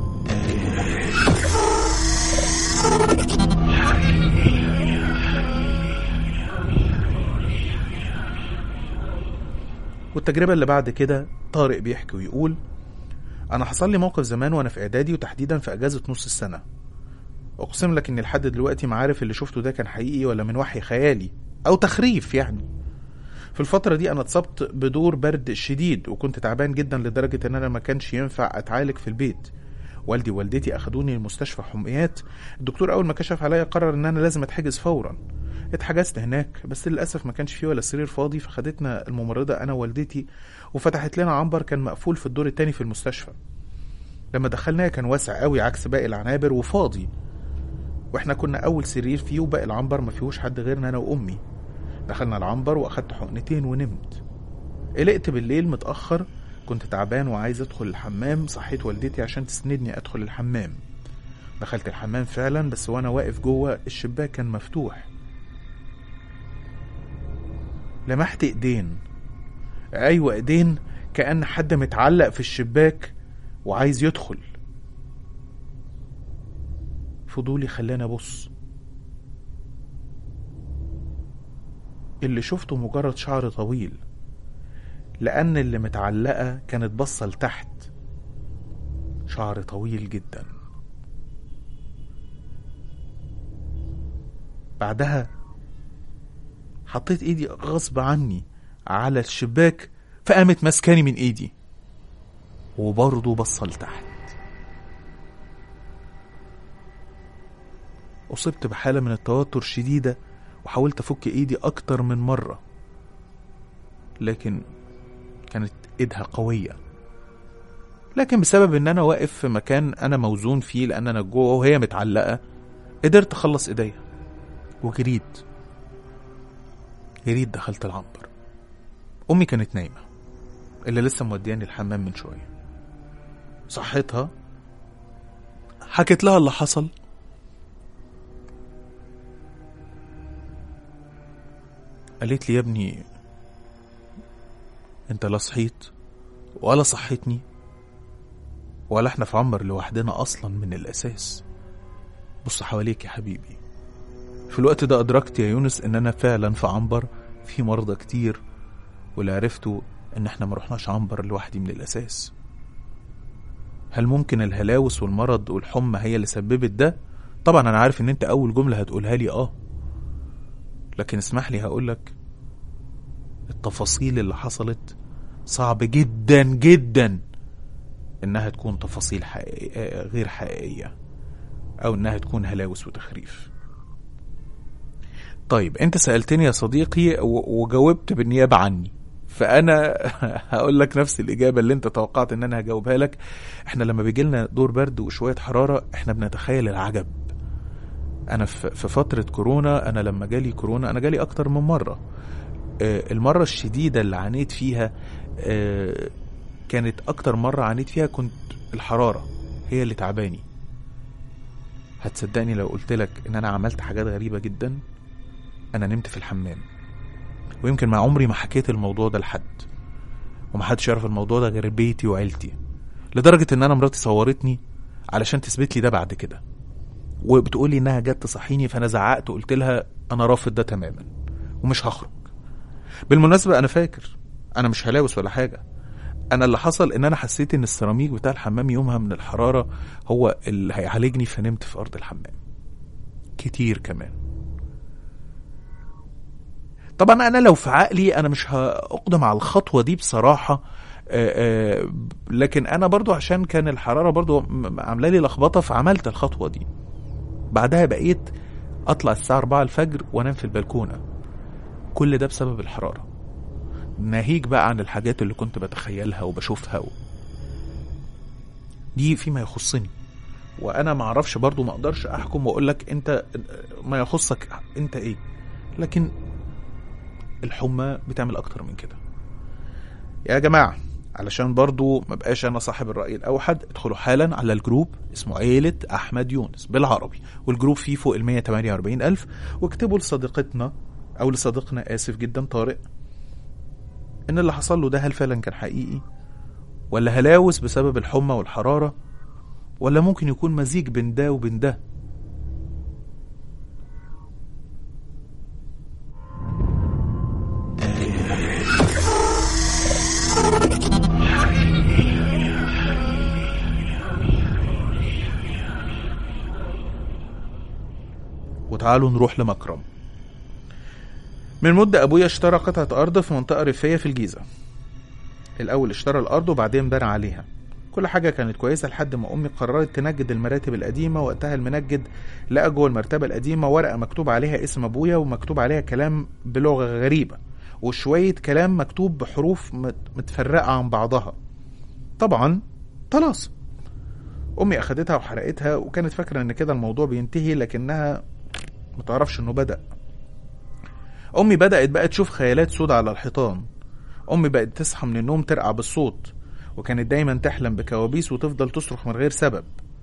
والتجربة اللي بعد كده طارق بيحكي ويقول أنا حصل لي موقف زمان وأنا في إعدادي وتحديدا في أجازة نص السنة أقسم لك إني لحد دلوقتي ما عارف اللي شفته ده كان حقيقي ولا من وحي خيالي أو تخريف يعني في الفترة دي أنا اتصبت بدور برد شديد وكنت تعبان جدا لدرجة إن أنا ما كانش ينفع أتعالج في البيت والدي ووالدتي أخدوني المستشفى حميات الدكتور أول ما كشف عليا قرر إن أنا لازم أتحجز فورا اتحجزت هناك بس للأسف ما كانش فيه ولا سرير فاضي فخدتنا الممرضة أنا ووالدتي وفتحت لنا عنبر كان مقفول في الدور التاني في المستشفى لما دخلناه كان واسع قوي عكس باقي العنابر وفاضي واحنا كنا أول سرير فيه وباقي العنبر ما فيهوش حد غيرنا أنا وأمي دخلنا العنبر وأخدت حقنتين ونمت قلقت بالليل متأخر كنت تعبان وعايز أدخل الحمام صحيت والدتي عشان تسندني أدخل الحمام دخلت الحمام فعلا بس وأنا واقف جوه الشباك كان مفتوح لمحت ايدين ايوه ايدين كأن حد متعلق في الشباك وعايز يدخل فضولي خلاني ابص اللي شفته مجرد شعر طويل لأن اللي متعلقة كانت بصة لتحت شعر طويل جدا بعدها حطيت ايدي غصب عني على الشباك فقامت ماسكاني من ايدي وبرضه بصة لتحت أصبت بحالة من التوتر شديدة وحاولت أفك إيدي أكتر من مرة لكن كانت إيدها قوية لكن بسبب إن أنا واقف في مكان أنا موزون فيه لأن أنا جوه وهي متعلقة قدرت أخلص إيديا وجريت جريت دخلت العنبر أمي كانت نايمة اللي لسه مودياني الحمام من شوية صحتها حكيت لها اللي حصل قالت لي يا ابني انت لا صحيت ولا صحتني ولا احنا في عنبر لوحدنا اصلا من الاساس بص حواليك يا حبيبي في الوقت ده ادركت يا يونس ان انا فعلا في عنبر في مرضى كتير واللي عرفته ان احنا ما رحناش عنبر لوحدي من الاساس هل ممكن الهلاوس والمرض والحمى هي اللي سببت ده طبعا انا عارف ان انت اول جمله هتقولها لي اه لكن اسمح لي هقولك التفاصيل اللي حصلت صعب جدا جدا انها تكون تفاصيل حقيقية غير حقيقية او انها تكون هلاوس وتخريف طيب انت سألتني يا صديقي و- وجاوبت بالنيابة عني فانا هقول لك نفس الاجابه اللي انت توقعت ان انا هجاوبها لك احنا لما بيجي لنا دور برد وشويه حراره احنا بنتخيل العجب انا في في فتره كورونا انا لما جالي كورونا انا جالي اكتر من مره آه، المره الشديده اللي عانيت فيها آه، كانت اكتر مره عانيت فيها كنت الحراره هي اللي تعباني هتصدقني لو قلت لك ان انا عملت حاجات غريبه جدا انا نمت في الحمام ويمكن مع عمري ما حكيت الموضوع ده لحد ومحدش يعرف الموضوع ده غير بيتي وعيلتي لدرجة ان انا مراتي صورتني علشان تثبت لي ده بعد كده وبتقولي انها جت تصحيني فانا زعقت وقلت لها انا رافض ده تماما ومش هخرج بالمناسبة انا فاكر انا مش هلاوس ولا حاجة انا اللي حصل ان انا حسيت ان السيراميك بتاع الحمام يومها من الحرارة هو اللي هيعالجني فنمت في ارض الحمام كتير كمان طبعا انا لو في عقلي انا مش هاقدم على الخطوه دي بصراحه آه، آه، لكن انا برضو عشان كان الحراره برضو م- عامله لي لخبطه فعملت الخطوه دي بعدها بقيت اطلع الساعه 4 الفجر وانام في البلكونه كل ده بسبب الحراره ناهيك بقى عن الحاجات اللي كنت بتخيلها وبشوفها و... دي فيما يخصني وانا ما اعرفش برضو ما اقدرش احكم واقول لك انت ما يخصك انت ايه لكن الحمى بتعمل اكتر من كده يا جماعة علشان برضو ما بقاش انا صاحب الرأي الاوحد ادخلوا حالا على الجروب اسمه عيلة احمد يونس بالعربي والجروب فيه فوق ال 148 الف واكتبوا لصديقتنا او لصديقنا اسف جدا طارق ان اللي حصل له ده هل فعلا كان حقيقي ولا هلاوس بسبب الحمى والحرارة ولا ممكن يكون مزيج بين ده وبين ده وتعالوا نروح لمكرم من مدة أبويا اشترى قطعة أرض في منطقة ريفية في الجيزة الأول اشترى الأرض وبعدين بنى عليها كل حاجة كانت كويسة لحد ما أمي قررت تنجد المراتب القديمة وقتها المنجد لقى جوه المرتبة القديمة ورقة مكتوب عليها اسم أبويا ومكتوب عليها كلام بلغة غريبة وشوية كلام مكتوب بحروف مت- متفرقة عن بعضها طبعا طلاسم أمي أخدتها وحرقتها وكانت فاكرة إن كده الموضوع بينتهي لكنها متعرفش إنه بدأ أمي بدأت بقى تشوف خيالات سودة على الحيطان أمي بقت تصحى من النوم ترقع بالصوت وكانت دايما تحلم بكوابيس وتفضل تصرخ من غير سبب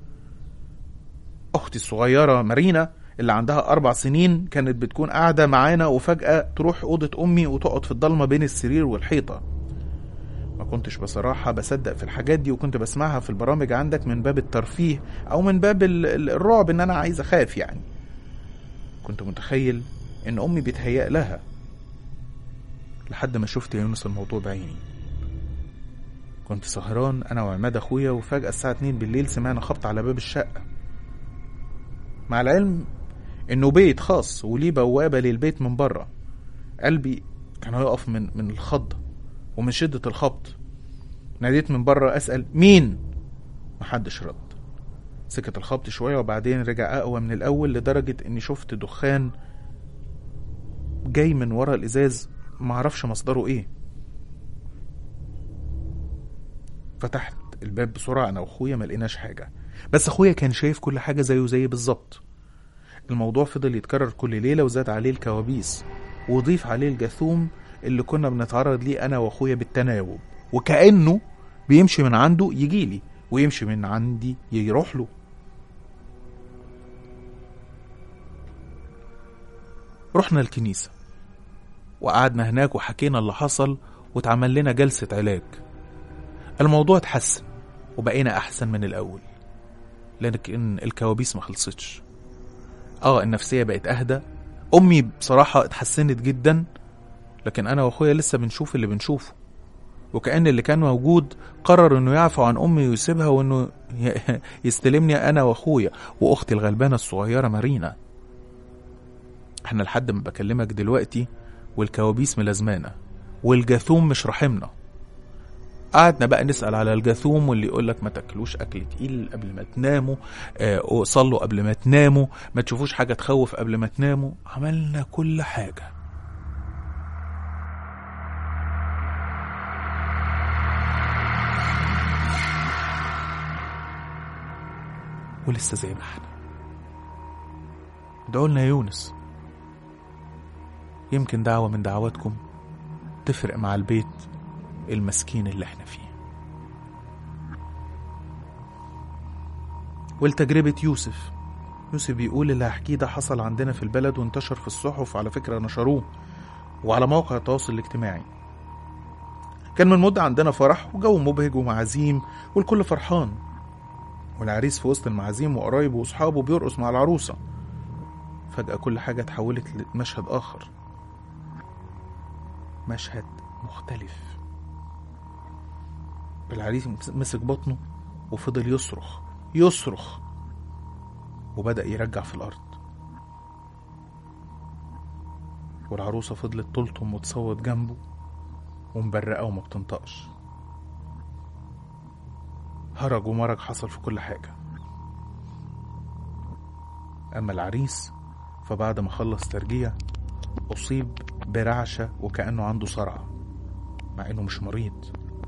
أختي الصغيرة مارينا اللي عندها أربع سنين كانت بتكون قاعدة معانا وفجأة تروح أوضة أمي وتقعد في الضلمة بين السرير والحيطة ما كنتش بصراحة بصدق في الحاجات دي وكنت بسمعها في البرامج عندك من باب الترفيه أو من باب ال- ال- الرعب إن أنا عايز أخاف يعني كنت متخيل إن أمي بيتهيأ لها لحد ما شفت يا يونس الموضوع بعيني كنت سهران أنا وعماد أخويا وفجأة الساعة 2 بالليل سمعنا خبط على باب الشقة مع العلم إنه بيت خاص وليه بوابة للبيت من بره قلبي كان هيقف من من الخضة ومن شدة الخبط ناديت من بره أسأل مين محدش رد سكت الخبط شوية وبعدين رجع أقوى من الأول لدرجة إني شفت دخان جاي من ورا الإزاز معرفش مصدره إيه فتحت الباب بسرعة أنا وأخويا ما لقيناش حاجة بس أخويا كان شايف كل حاجة زيه زي بالظبط الموضوع فضل يتكرر كل ليلة وزاد عليه الكوابيس وضيف عليه الجاثوم اللي كنا بنتعرض ليه أنا وأخويا بالتناوب وكأنه بيمشي من عنده يجيلي ويمشي من عندي يروح له رحنا الكنيسة وقعدنا هناك وحكينا اللي حصل واتعمل لنا جلسة علاج الموضوع اتحسن وبقينا أحسن من الأول لكن الكوابيس ما خلصتش اه النفسية بقت أهدى أمي بصراحة اتحسنت جدا لكن أنا وأخويا لسه بنشوف اللي بنشوفه وكأن اللي كان موجود قرر إنه يعفو عن أمي ويسيبها وإنه ي- يستلمني أنا وأخويا وأختي الغلبانة الصغيرة مارينا احنا لحد ما بكلمك دلوقتي والكوابيس ملازمانا والجاثوم مش رحمنا قعدنا بقى نسأل على الجاثوم واللي يقول لك ما تاكلوش أكل تقيل قبل ما تناموا آه صلوا قبل ما تناموا ما تشوفوش حاجة تخوف قبل ما تناموا عملنا كل حاجة ولسه زي ما احنا ادعوا لنا يا يونس يمكن دعوة من دعواتكم تفرق مع البيت المسكين اللي احنا فيه ولتجربة يوسف يوسف بيقول اللي هحكيه ده حصل عندنا في البلد وانتشر في الصحف على فكرة نشروه وعلى مواقع التواصل الاجتماعي كان من مدة عندنا فرح وجو مبهج ومعازيم والكل فرحان والعريس في وسط المعازيم وقرايبه واصحابه بيرقص مع العروسة فجأة كل حاجة اتحولت لمشهد آخر مشهد مختلف العريس مسك بطنه وفضل يصرخ يصرخ وبدأ يرجع في الأرض والعروسة فضلت تلطم وتصوت جنبه ومبرقة وما بتنطقش هرج ومرج حصل في كل حاجة أما العريس فبعد ما خلص ترجيع أصيب برعشة وكأنه عنده صرع مع إنه مش مريض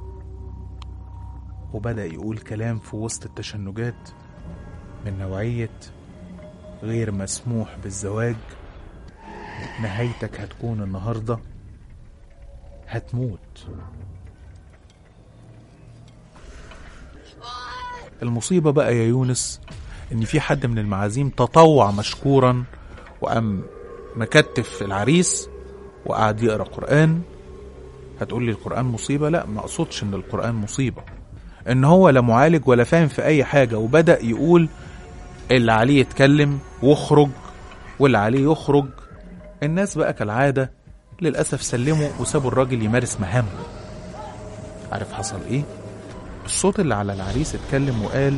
وبدأ يقول كلام في وسط التشنجات من نوعية غير مسموح بالزواج نهايتك هتكون النهاردة هتموت المصيبة بقى يا يونس إن في حد من المعازيم تطوع مشكورا وقام مكتف العريس وقعد يقرا قرآن هتقول لي القرآن مصيبة لا ما أقصدش إن القرآن مصيبة ان هو لا معالج ولا فاهم في اي حاجة وبدأ يقول اللي عليه يتكلم واخرج واللي عليه يخرج الناس بقى كالعادة للأسف سلموا وسابوا الراجل يمارس مهامه عارف حصل ايه؟ الصوت اللي على العريس اتكلم وقال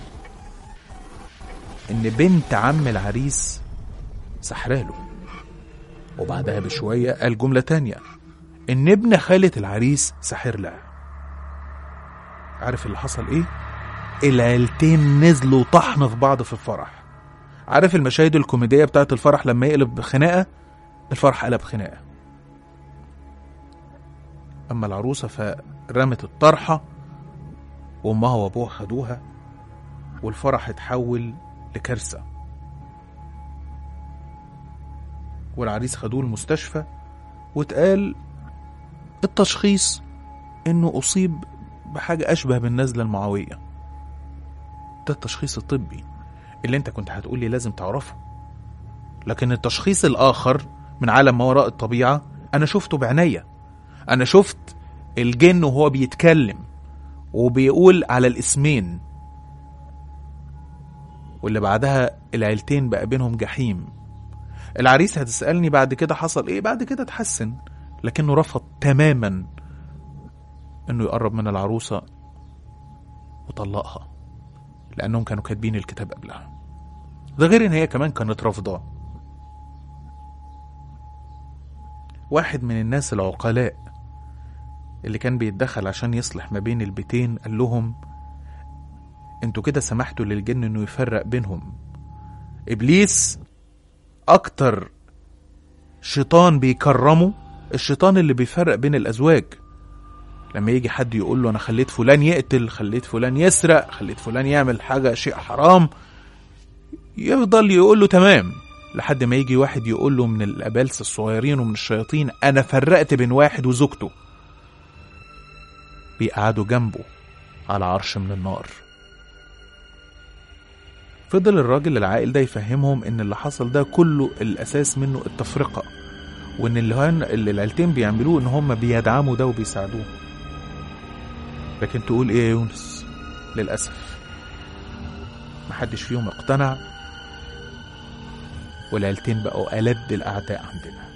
ان بنت عم العريس سحراله وبعدها بشوية قال جملة تانية ان ابن خالة العريس ساحر لها عارف اللي حصل ايه؟ العيلتين نزلوا طحن في بعض في الفرح عارف المشاهد الكوميدية بتاعت الفرح لما يقلب بخناقة الفرح قلب خناقة أما العروسة فرمت الطرحة وأمها وأبوها خدوها والفرح اتحول لكارثة والعريس خدوه المستشفى واتقال التشخيص إنه أصيب بحاجة أشبه بالنزلة المعوية ده التشخيص الطبي اللي انت كنت هتقولي لازم تعرفه لكن التشخيص الآخر من عالم ما وراء الطبيعة أنا شفته بعناية أنا شفت الجن وهو بيتكلم وبيقول على الاسمين واللي بعدها العيلتين بقى بينهم جحيم العريس هتسألني بعد كده حصل ايه بعد كده اتحسن لكنه رفض تماما انه يقرب من العروسة وطلقها لانهم كانوا كاتبين الكتاب قبلها ده غير ان هي كمان كانت رافضاه واحد من الناس العقلاء اللي كان بيتدخل عشان يصلح ما بين البيتين قال لهم انتوا كده سمحتوا للجن انه يفرق بينهم ابليس اكتر شيطان بيكرمه الشيطان اللي بيفرق بين الازواج لما يجي حد يقول له انا خليت فلان يقتل خليت فلان يسرق خليت فلان يعمل حاجه شيء حرام يفضل يقول له تمام لحد ما يجي واحد يقول له من الابالسه الصغيرين ومن الشياطين انا فرقت بين واحد وزوجته بيقعدوا جنبه على عرش من النار فضل الراجل العاقل ده يفهمهم ان اللي حصل ده كله الاساس منه التفرقه وان اللي, هن... اللي العيلتين بيعملوه ان هم بيدعموا ده وبيساعدوه لكن تقول ايه يا يونس للاسف محدش فيهم اقتنع والعيلتين بقوا ألد الأعداء عندنا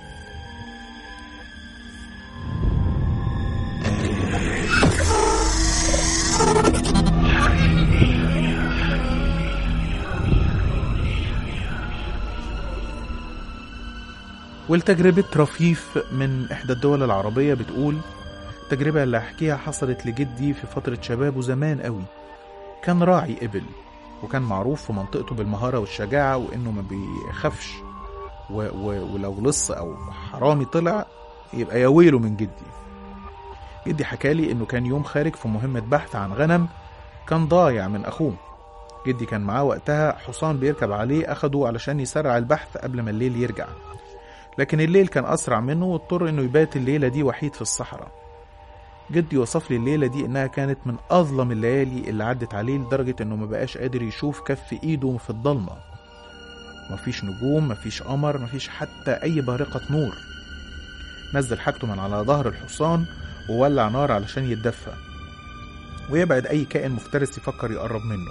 والتجربة رفيف من إحدى الدول العربية بتقول التجربة اللي هحكيها حصلت لجدي في فترة شبابه زمان قوي كان راعي إبل وكان معروف في منطقته بالمهارة والشجاعة وإنه ما بيخافش و و ولو لص أو حرامي طلع يبقى يا ويله من جدي جدي حكالي إنه كان يوم خارج في مهمة بحث عن غنم كان ضايع من أخوه جدي كان معاه وقتها حصان بيركب عليه أخده علشان يسرع البحث قبل ما الليل يرجع لكن الليل كان أسرع منه واضطر إنه يبات الليلة دي وحيد في الصحراء جدي وصف لي الليلة دي إنها كانت من أظلم الليالي اللي عدت عليه لدرجة إنه ما بقاش قادر يشوف كف إيده في الضلمة مفيش نجوم مفيش قمر مفيش حتى أي بارقة نور نزل حاجته من على ظهر الحصان وولع نار علشان يتدفى ويبعد أي كائن مفترس يفكر يقرب منه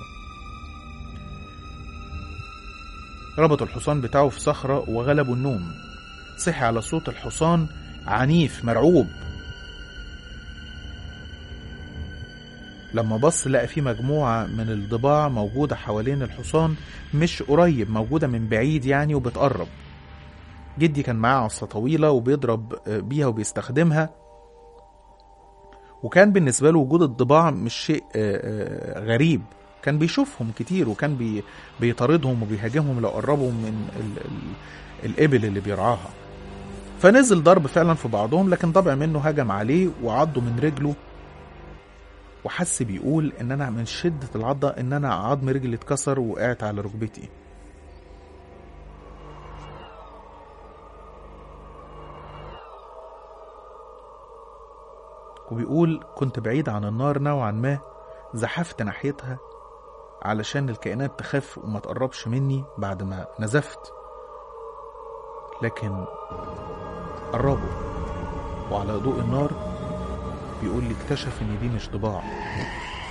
ربط الحصان بتاعه في صخرة وغلبه النوم صحي على صوت الحصان عنيف مرعوب لما بص لقى في مجموعة من الضباع موجودة حوالين الحصان مش قريب موجودة من بعيد يعني وبتقرب جدي كان معاه عصا طويلة وبيضرب بيها وبيستخدمها وكان بالنسبة له وجود الضباع مش شيء غريب كان بيشوفهم كتير وكان بي بيطاردهم وبيهاجمهم لو قربوا من ال ال الإبل اللي بيرعاها فنزل ضرب فعلا في بعضهم لكن ضبع منه هجم عليه وعضه من رجله وحس بيقول ان انا من شدة العضة ان انا عظم رجلي اتكسر وقعت على ركبتي وبيقول كنت بعيد عن النار نوعا ما زحفت ناحيتها علشان الكائنات تخاف وما تقربش مني بعد ما نزفت لكن قربوا وعلى ضوء النار بيقول لي اكتشف ان دي مش ضباع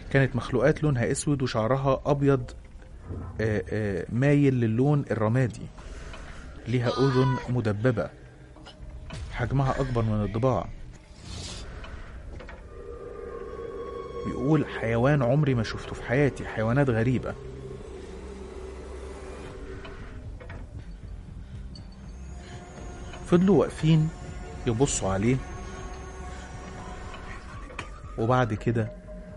كانت مخلوقات لونها اسود وشعرها ابيض آه، آه، مايل للون الرمادي ليها اذن مدببه حجمها اكبر من الضباع بيقول حيوان عمري ما شفته في حياتي حيوانات غريبه فضلوا واقفين يبصوا عليه وبعد كده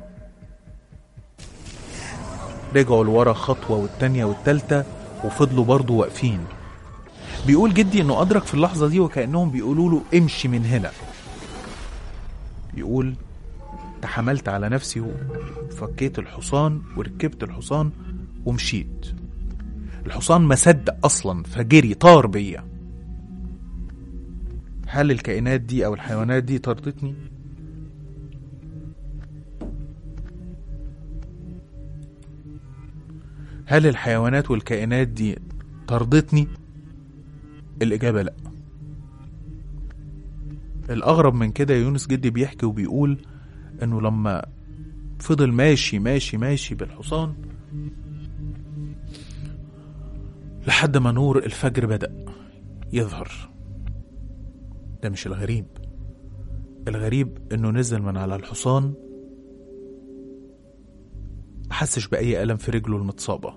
رجعوا لورا خطوة والتانية والتالتة وفضلوا برضو واقفين بيقول جدي انه ادرك في اللحظة دي وكأنهم بيقولوا له امشي من هنا بيقول تحملت على نفسي وفكيت الحصان وركبت الحصان ومشيت الحصان ما صدق اصلا فجري طار بيا هل الكائنات دي او الحيوانات دي طردتني هل الحيوانات والكائنات دي طردتني الإجابة لأ الأغرب من كده يونس جدي بيحكي وبيقول إنه لما فضل ماشي ماشي ماشي بالحصان لحد ما نور الفجر بدأ يظهر ده مش الغريب الغريب إنه نزل من على الحصان محسش بأي ألم في رجله المتصابة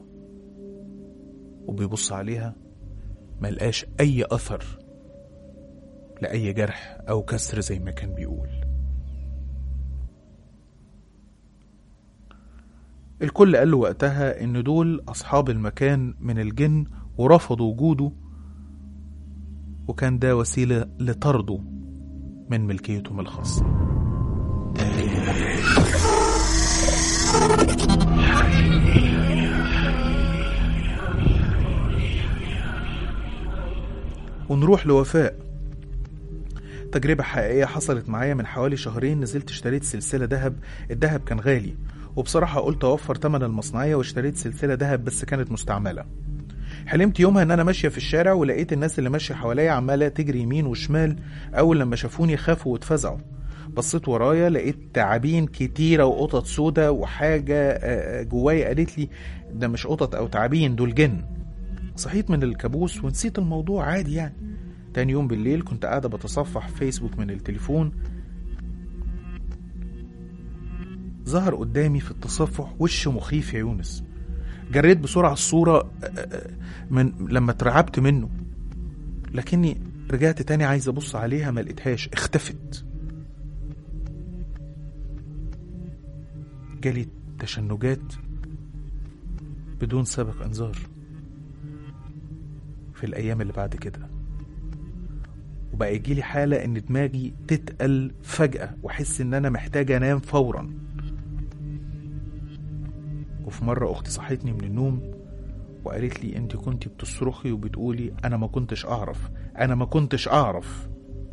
وبيبص عليها ملقاش أي أثر لأي جرح أو كسر زي ما كان بيقول الكل قال له وقتها إن دول أصحاب المكان من الجن ورفضوا وجوده وكان ده وسيلة لطرده من ملكيتهم الخاصة ونروح لوفاء تجربة حقيقية حصلت معايا من حوالي شهرين نزلت اشتريت سلسلة دهب الدهب كان غالي وبصراحة قلت أوفر تمن المصنعية واشتريت سلسلة دهب بس كانت مستعملة حلمت يومها ان انا ماشيه في الشارع ولقيت الناس اللي ماشيه حواليا عماله تجري يمين وشمال اول لما شافوني خافوا واتفزعوا بصيت ورايا لقيت تعابين كتيرة وقطط سودة وحاجة آه، جوايا قالت لي ده مش قطط أو تعابين دول جن صحيت من الكابوس ونسيت الموضوع عادي يعني تاني يوم بالليل كنت قاعدة بتصفح فيسبوك من التليفون ظهر قدامي في التصفح وش مخيف يا يونس جريت بسرعة الصورة آه، آه، من لما اترعبت منه لكني رجعت تاني عايز ابص عليها ما لقيتهاش اختفت جالي تشنجات بدون سابق انذار في الايام اللي بعد كده وبقى يجيلي حالة ان دماغي تتقل فجأة واحس ان انا محتاج انام فورا وفي مرة اختي صحتني من النوم وقالت لي انت كنت بتصرخي وبتقولي انا ما كنتش اعرف انا ما كنتش اعرف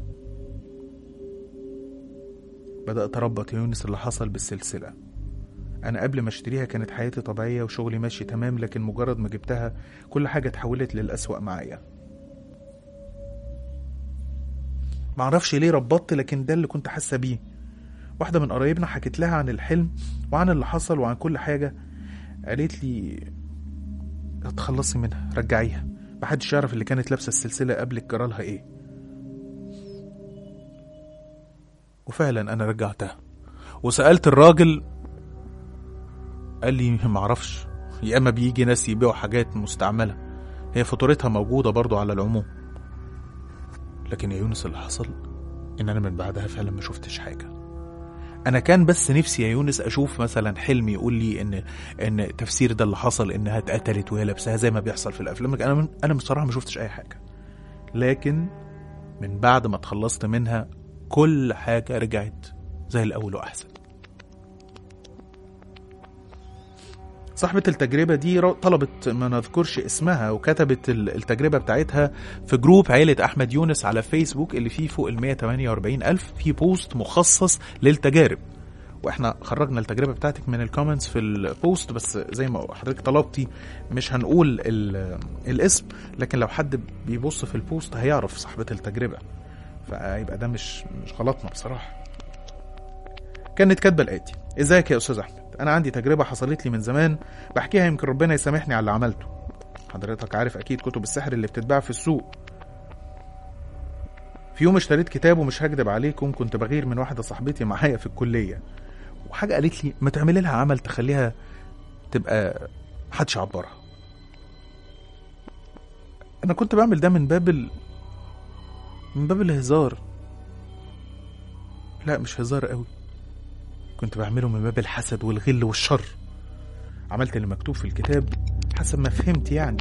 بدأت اربط يا يونس اللي حصل بالسلسلة انا قبل ما اشتريها كانت حياتي طبيعية وشغلي ماشي تمام لكن مجرد ما جبتها كل حاجة اتحولت للأسوأ معايا معرفش ليه ربطت لكن ده اللي كنت حاسة بيه واحدة من قرايبنا حكت لها عن الحلم وعن اللي حصل وعن كل حاجة قالت لي اتخلصي منها رجعيها محدش يعرف اللي كانت لابسة السلسلة قبلك جرالها ايه وفعلا انا رجعتها وسألت الراجل قال لي معرفش يا اما بيجي ناس يبيعوا حاجات مستعملة هي فاتورتها موجودة برضو على العموم لكن يا يونس اللي حصل ان انا من بعدها فعلا ما شفتش حاجه انا كان بس نفسي يا يونس اشوف مثلا حلم يقول لي ان ان تفسير ده اللي حصل انها اتقتلت وهي لابساها زي ما بيحصل في الافلام لكن انا من انا بصراحه ما شفتش اي حاجه لكن من بعد ما اتخلصت منها كل حاجه رجعت زي الاول واحسن صاحبة التجربة دي رو- طلبت ما نذكرش اسمها وكتبت ال- التجربة بتاعتها في جروب عيلة أحمد يونس على فيسبوك اللي فيه فوق ال 148 ألف في بوست مخصص للتجارب واحنا خرجنا التجربة بتاعتك من الكومنتس في البوست بس زي ما حضرتك طلبتي مش هنقول ال- الاسم لكن لو حد بيبص في البوست هيعرف صاحبة التجربة فيبقى ده مش مش غلطنا بصراحة كانت كاتبة الآتي ازيك يا أستاذ أحمد انا عندي تجربه حصلت لي من زمان بحكيها يمكن ربنا يسامحني على اللي عملته حضرتك عارف اكيد كتب السحر اللي بتتباع في السوق في يوم اشتريت كتاب ومش هكدب عليكم كنت بغير من واحده صاحبتي معايا في الكليه وحاجه قالت لي ما تعملي لها عمل تخليها تبقى محدش يعبرها انا كنت بعمل ده من باب ال... من باب الهزار لا مش هزار قوي كنت بعمله من باب الحسد والغل والشر عملت اللي مكتوب في الكتاب حسب ما فهمت يعني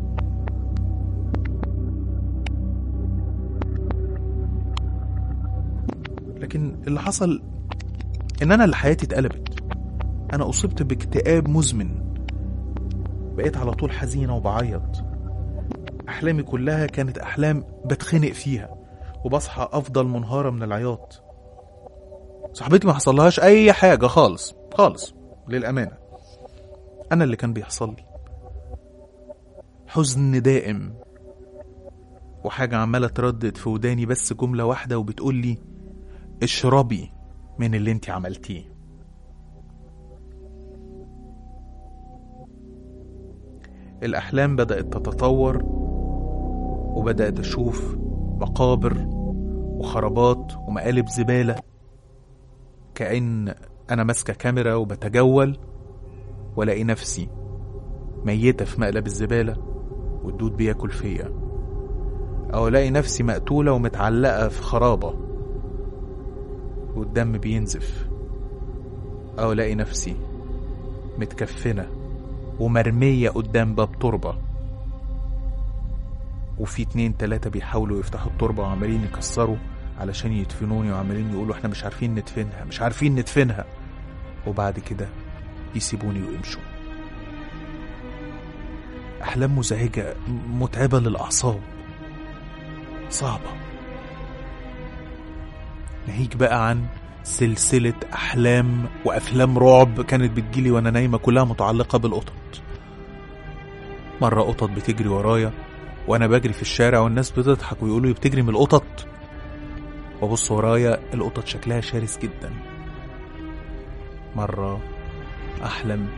لكن اللي حصل ان انا اللي حياتي اتقلبت انا اصبت باكتئاب مزمن بقيت على طول حزينه وبعيط احلامي كلها كانت احلام بتخنق فيها وبصحى افضل منهاره من العياط صاحبتي ما حصلهاش اي حاجه خالص خالص للامانه انا اللي كان بيحصل لي حزن دائم وحاجه عماله تردد في وداني بس جمله واحده وبتقول لي اشربي من اللي انت عملتيه الأحلام بدأت تتطور وبدأت أشوف مقابر وخرابات ومقالب زبالة كأن أنا ماسكة كاميرا وبتجول ولاقي نفسي ميتة في مقلب الزبالة والدود بياكل فيا أو ألاقي نفسي مقتولة ومتعلقة في خرابة والدم بينزف أو ألاقي نفسي متكفنة ومرمية قدام باب تربة وفي اتنين تلاتة بيحاولوا يفتحوا التربة وعمالين يكسروا علشان يدفنوني وعمالين يقولوا احنا مش عارفين ندفنها مش عارفين ندفنها وبعد كده يسيبوني ويمشوا أحلام مزعجة متعبة للأعصاب صعبة ناهيك بقى عن سلسلة أحلام وأفلام رعب كانت بتجيلي وأنا نايمة كلها متعلقة بالقطط مرة قطط بتجري ورايا وأنا بجري في الشارع والناس بتضحك ويقولوا لي بتجري من القطط وأبص ورايا القطط شكلها شرس جدا مرة أحلم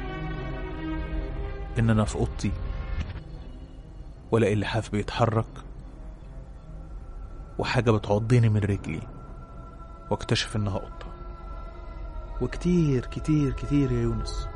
إن أنا في أوضتي ولاقي اللحاف بيتحرك وحاجة بتعضني من رجلي واكتشف انها قطة وكتير كتير كتير يا يونس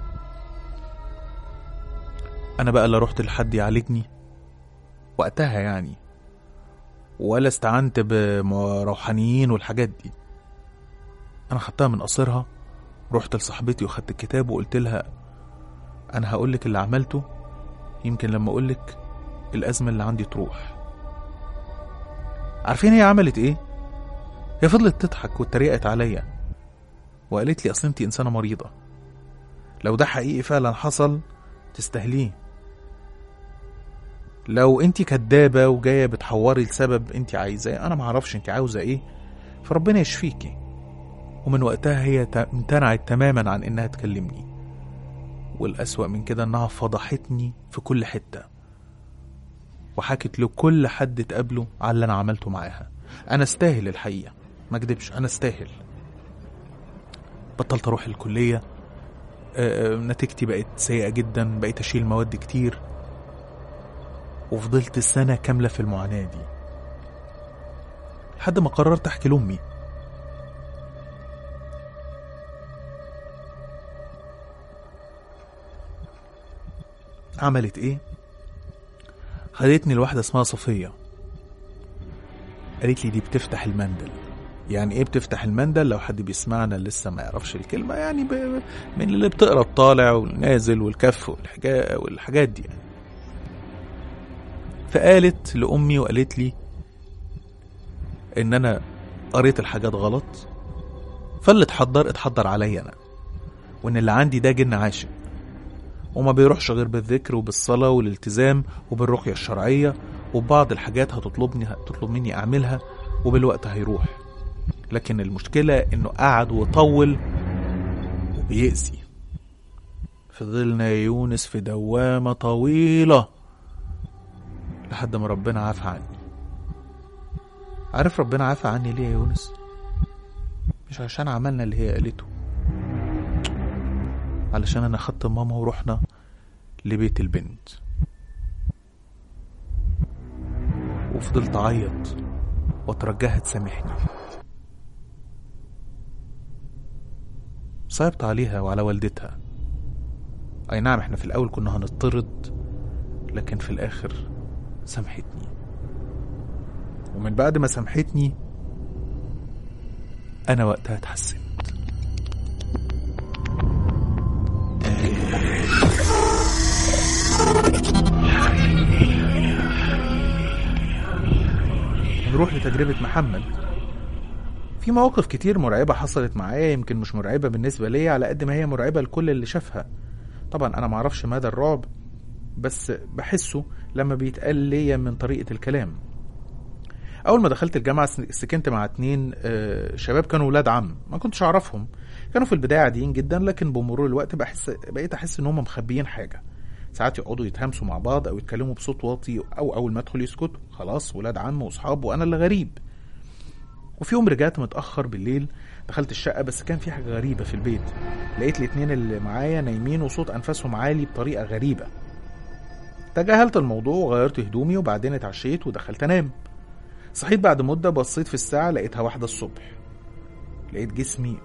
انا بقى لا رحت لحد يعالجني وقتها يعني ولا استعنت بروحانيين والحاجات دي انا خدتها من قصرها رحت لصاحبتي وخدت الكتاب وقلت لها انا هقولك اللي عملته يمكن لما اقولك الازمه اللي عندي تروح عارفين هي عملت ايه هي فضلت تضحك واتريقت عليا وقالت لي اصل انت انسانه مريضه لو ده حقيقي فعلا حصل تستاهليه لو انت كدابه وجايه بتحوري لسبب انت عايزاه انا معرفش انت عاوزه ايه فربنا يشفيكي ومن وقتها هي ت- امتنعت تماما عن انها تكلمني والاسوا من كده انها فضحتني في كل حته وحكت لكل حد تقابله على اللي انا عملته معاها انا استاهل الحقيقه ما اكدبش انا استاهل بطلت اروح الكليه آه، آه، نتيجتي بقت سيئه جدا بقيت اشيل مواد كتير وفضلت سنه كامله في المعاناه دي لحد ما قررت احكي لامي عملت ايه خدتني لواحده اسمها صفيه قالت لي دي بتفتح المندل يعني ايه بتفتح المندل لو حد بيسمعنا لسه ما يعرفش الكلمة يعني ب... من اللي بتقرا الطالع والنازل والكف والحاجات والحاجات دي يعني. فقالت لأمي وقالت لي إن أنا قريت الحاجات غلط فاللي اتحضر اتحضر عليا أنا وإن اللي عندي ده جن عاشق وما بيروحش غير بالذكر وبالصلاة والالتزام وبالرقية الشرعية وبعض الحاجات هتطلبني هتطلب مني أعملها وبالوقت هيروح لكن المشكلة إنه قعد وطول وبيأذي فضلنا يا يونس في دوامة طويلة لحد ما ربنا عافى عني عارف ربنا عافى عني ليه يا يونس مش عشان عملنا اللي هي قالته علشان انا خدت ماما ورحنا لبيت البنت وفضلت اعيط واترجاها تسامحني صعبت عليها وعلى والدتها اي نعم احنا في الاول كنا هنطرد لكن في الاخر سامحتني ومن بعد ما سامحتني انا وقتها اتحسنت نروح لتجربة محمد في مواقف كتير مرعبة حصلت معايا يمكن مش مرعبة بالنسبة ليا على قد ما هي مرعبة لكل اللي شافها طبعا أنا معرفش مدى الرعب بس بحسه لما بيتقال ليا من طريقة الكلام أول ما دخلت الجامعة سكنت مع اتنين آه، شباب كانوا ولاد عم ما كنتش أعرفهم كانوا في البداية عاديين جدا لكن بمرور الوقت بحس بقيت أحس إن هم مخبيين حاجة ساعات يقعدوا يتهامسوا مع بعض أو يتكلموا بصوت واطي أو أول ما أدخل يسكتوا خلاص ولاد عم وأصحاب وأنا اللي غريب وفي يوم رجعت متأخر بالليل دخلت الشقة بس كان في حاجة غريبة في البيت لقيت الاتنين اللي معايا نايمين وصوت أنفاسهم عالي بطريقة غريبة تجاهلت الموضوع وغيرت هدومي وبعدين اتعشيت ودخلت انام صحيت بعد مدة بصيت في الساعة لقيتها واحدة الصبح لقيت جسمي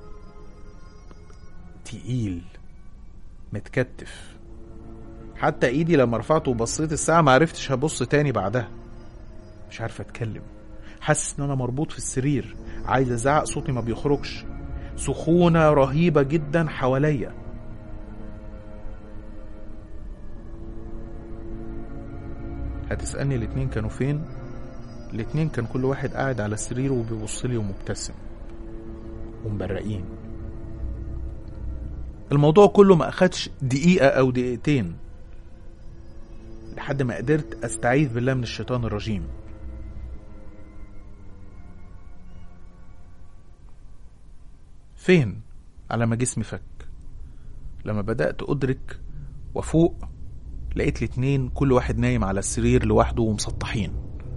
تقيل متكتف حتى ايدي لما رفعته وبصيت الساعة معرفتش هبص تاني بعدها مش عارف اتكلم حاسس ان انا مربوط في السرير عايز ازعق صوتي ما بيخرجش سخونة رهيبة جدا حواليا هتسألني الاتنين كانوا فين الاتنين كان كل واحد قاعد على سريره وبيبص لي ومبتسم ومبرقين الموضوع كله ما أخدش دقيقة أو دقيقتين لحد ما قدرت أستعيذ بالله من الشيطان الرجيم فين على ما جسمي فك لما بدأت أدرك وفوق لقيت الاتنين كل واحد نايم على السرير لوحده ومسطحين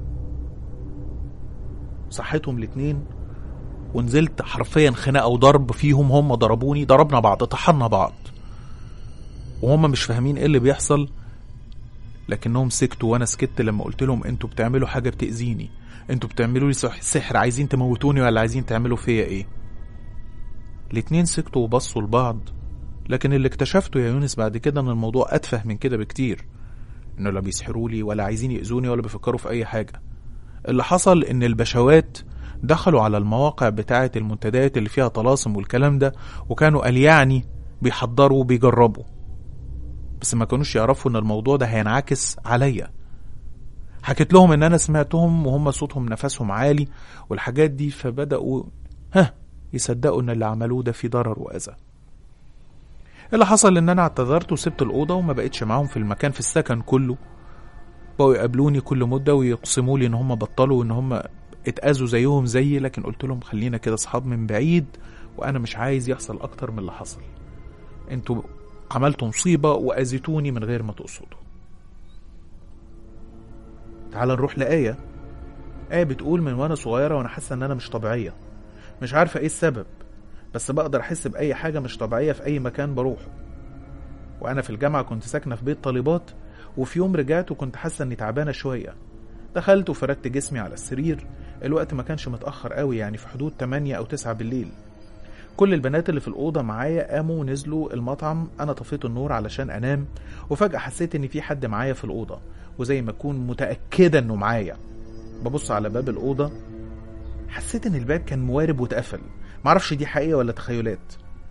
صحيتهم الاتنين ونزلت حرفيا خناقه وضرب فيهم هم ضربوني ضربنا بعض طحنا بعض وهم مش فاهمين ايه اللي بيحصل لكنهم سكتوا وانا سكت لما قلت لهم انتوا بتعملوا حاجه بتاذيني انتوا بتعملوا لي سح- سحر عايزين تموتوني ولا عايزين تعملوا فيا ايه الاتنين سكتوا وبصوا لبعض لكن اللي اكتشفته يا يونس بعد كده ان الموضوع اتفه من كده بكتير انه لا بيسحروا لي ولا عايزين يأذوني ولا بيفكروا في اي حاجه اللي حصل ان البشوات دخلوا على المواقع بتاعه المنتديات اللي فيها طلاسم والكلام ده وكانوا قال يعني بيحضروا وبيجربوا بس ما كانوش يعرفوا ان الموضوع ده هينعكس عليا حكيت لهم ان انا سمعتهم وهم صوتهم نفسهم عالي والحاجات دي فبدأوا ها يصدقوا ان اللي عملوه ده فيه ضرر واذى اللي حصل ان انا اعتذرت وسبت الاوضه وما بقتش معاهم في المكان في السكن كله بقوا يقابلوني كل مده ويقسموا لي ان هم بطلوا وان هم اتاذوا زيهم زيي لكن قلت لهم خلينا كده اصحاب من بعيد وانا مش عايز يحصل اكتر من اللي حصل انتوا عملتوا مصيبه واذيتوني من غير ما تقصدوا تعال نروح لآية آية بتقول من وأنا صغيرة وأنا حاسة إن أنا مش طبيعية مش عارفة إيه السبب بس بقدر أحس بأي حاجة مش طبيعية في أي مكان بروحه وأنا في الجامعة كنت ساكنة في بيت طالبات وفي يوم رجعت وكنت حاسة إني تعبانة شوية دخلت وفردت جسمي على السرير الوقت ما كانش متأخر قوي يعني في حدود 8 أو 9 بالليل كل البنات اللي في الأوضة معايا قاموا ونزلوا المطعم أنا طفيت النور علشان أنام وفجأة حسيت إن في حد معايا في الأوضة وزي ما أكون متأكدة إنه معايا ببص على باب الأوضة حسيت إن الباب كان موارب واتقفل معرفش دي حقيقة ولا تخيلات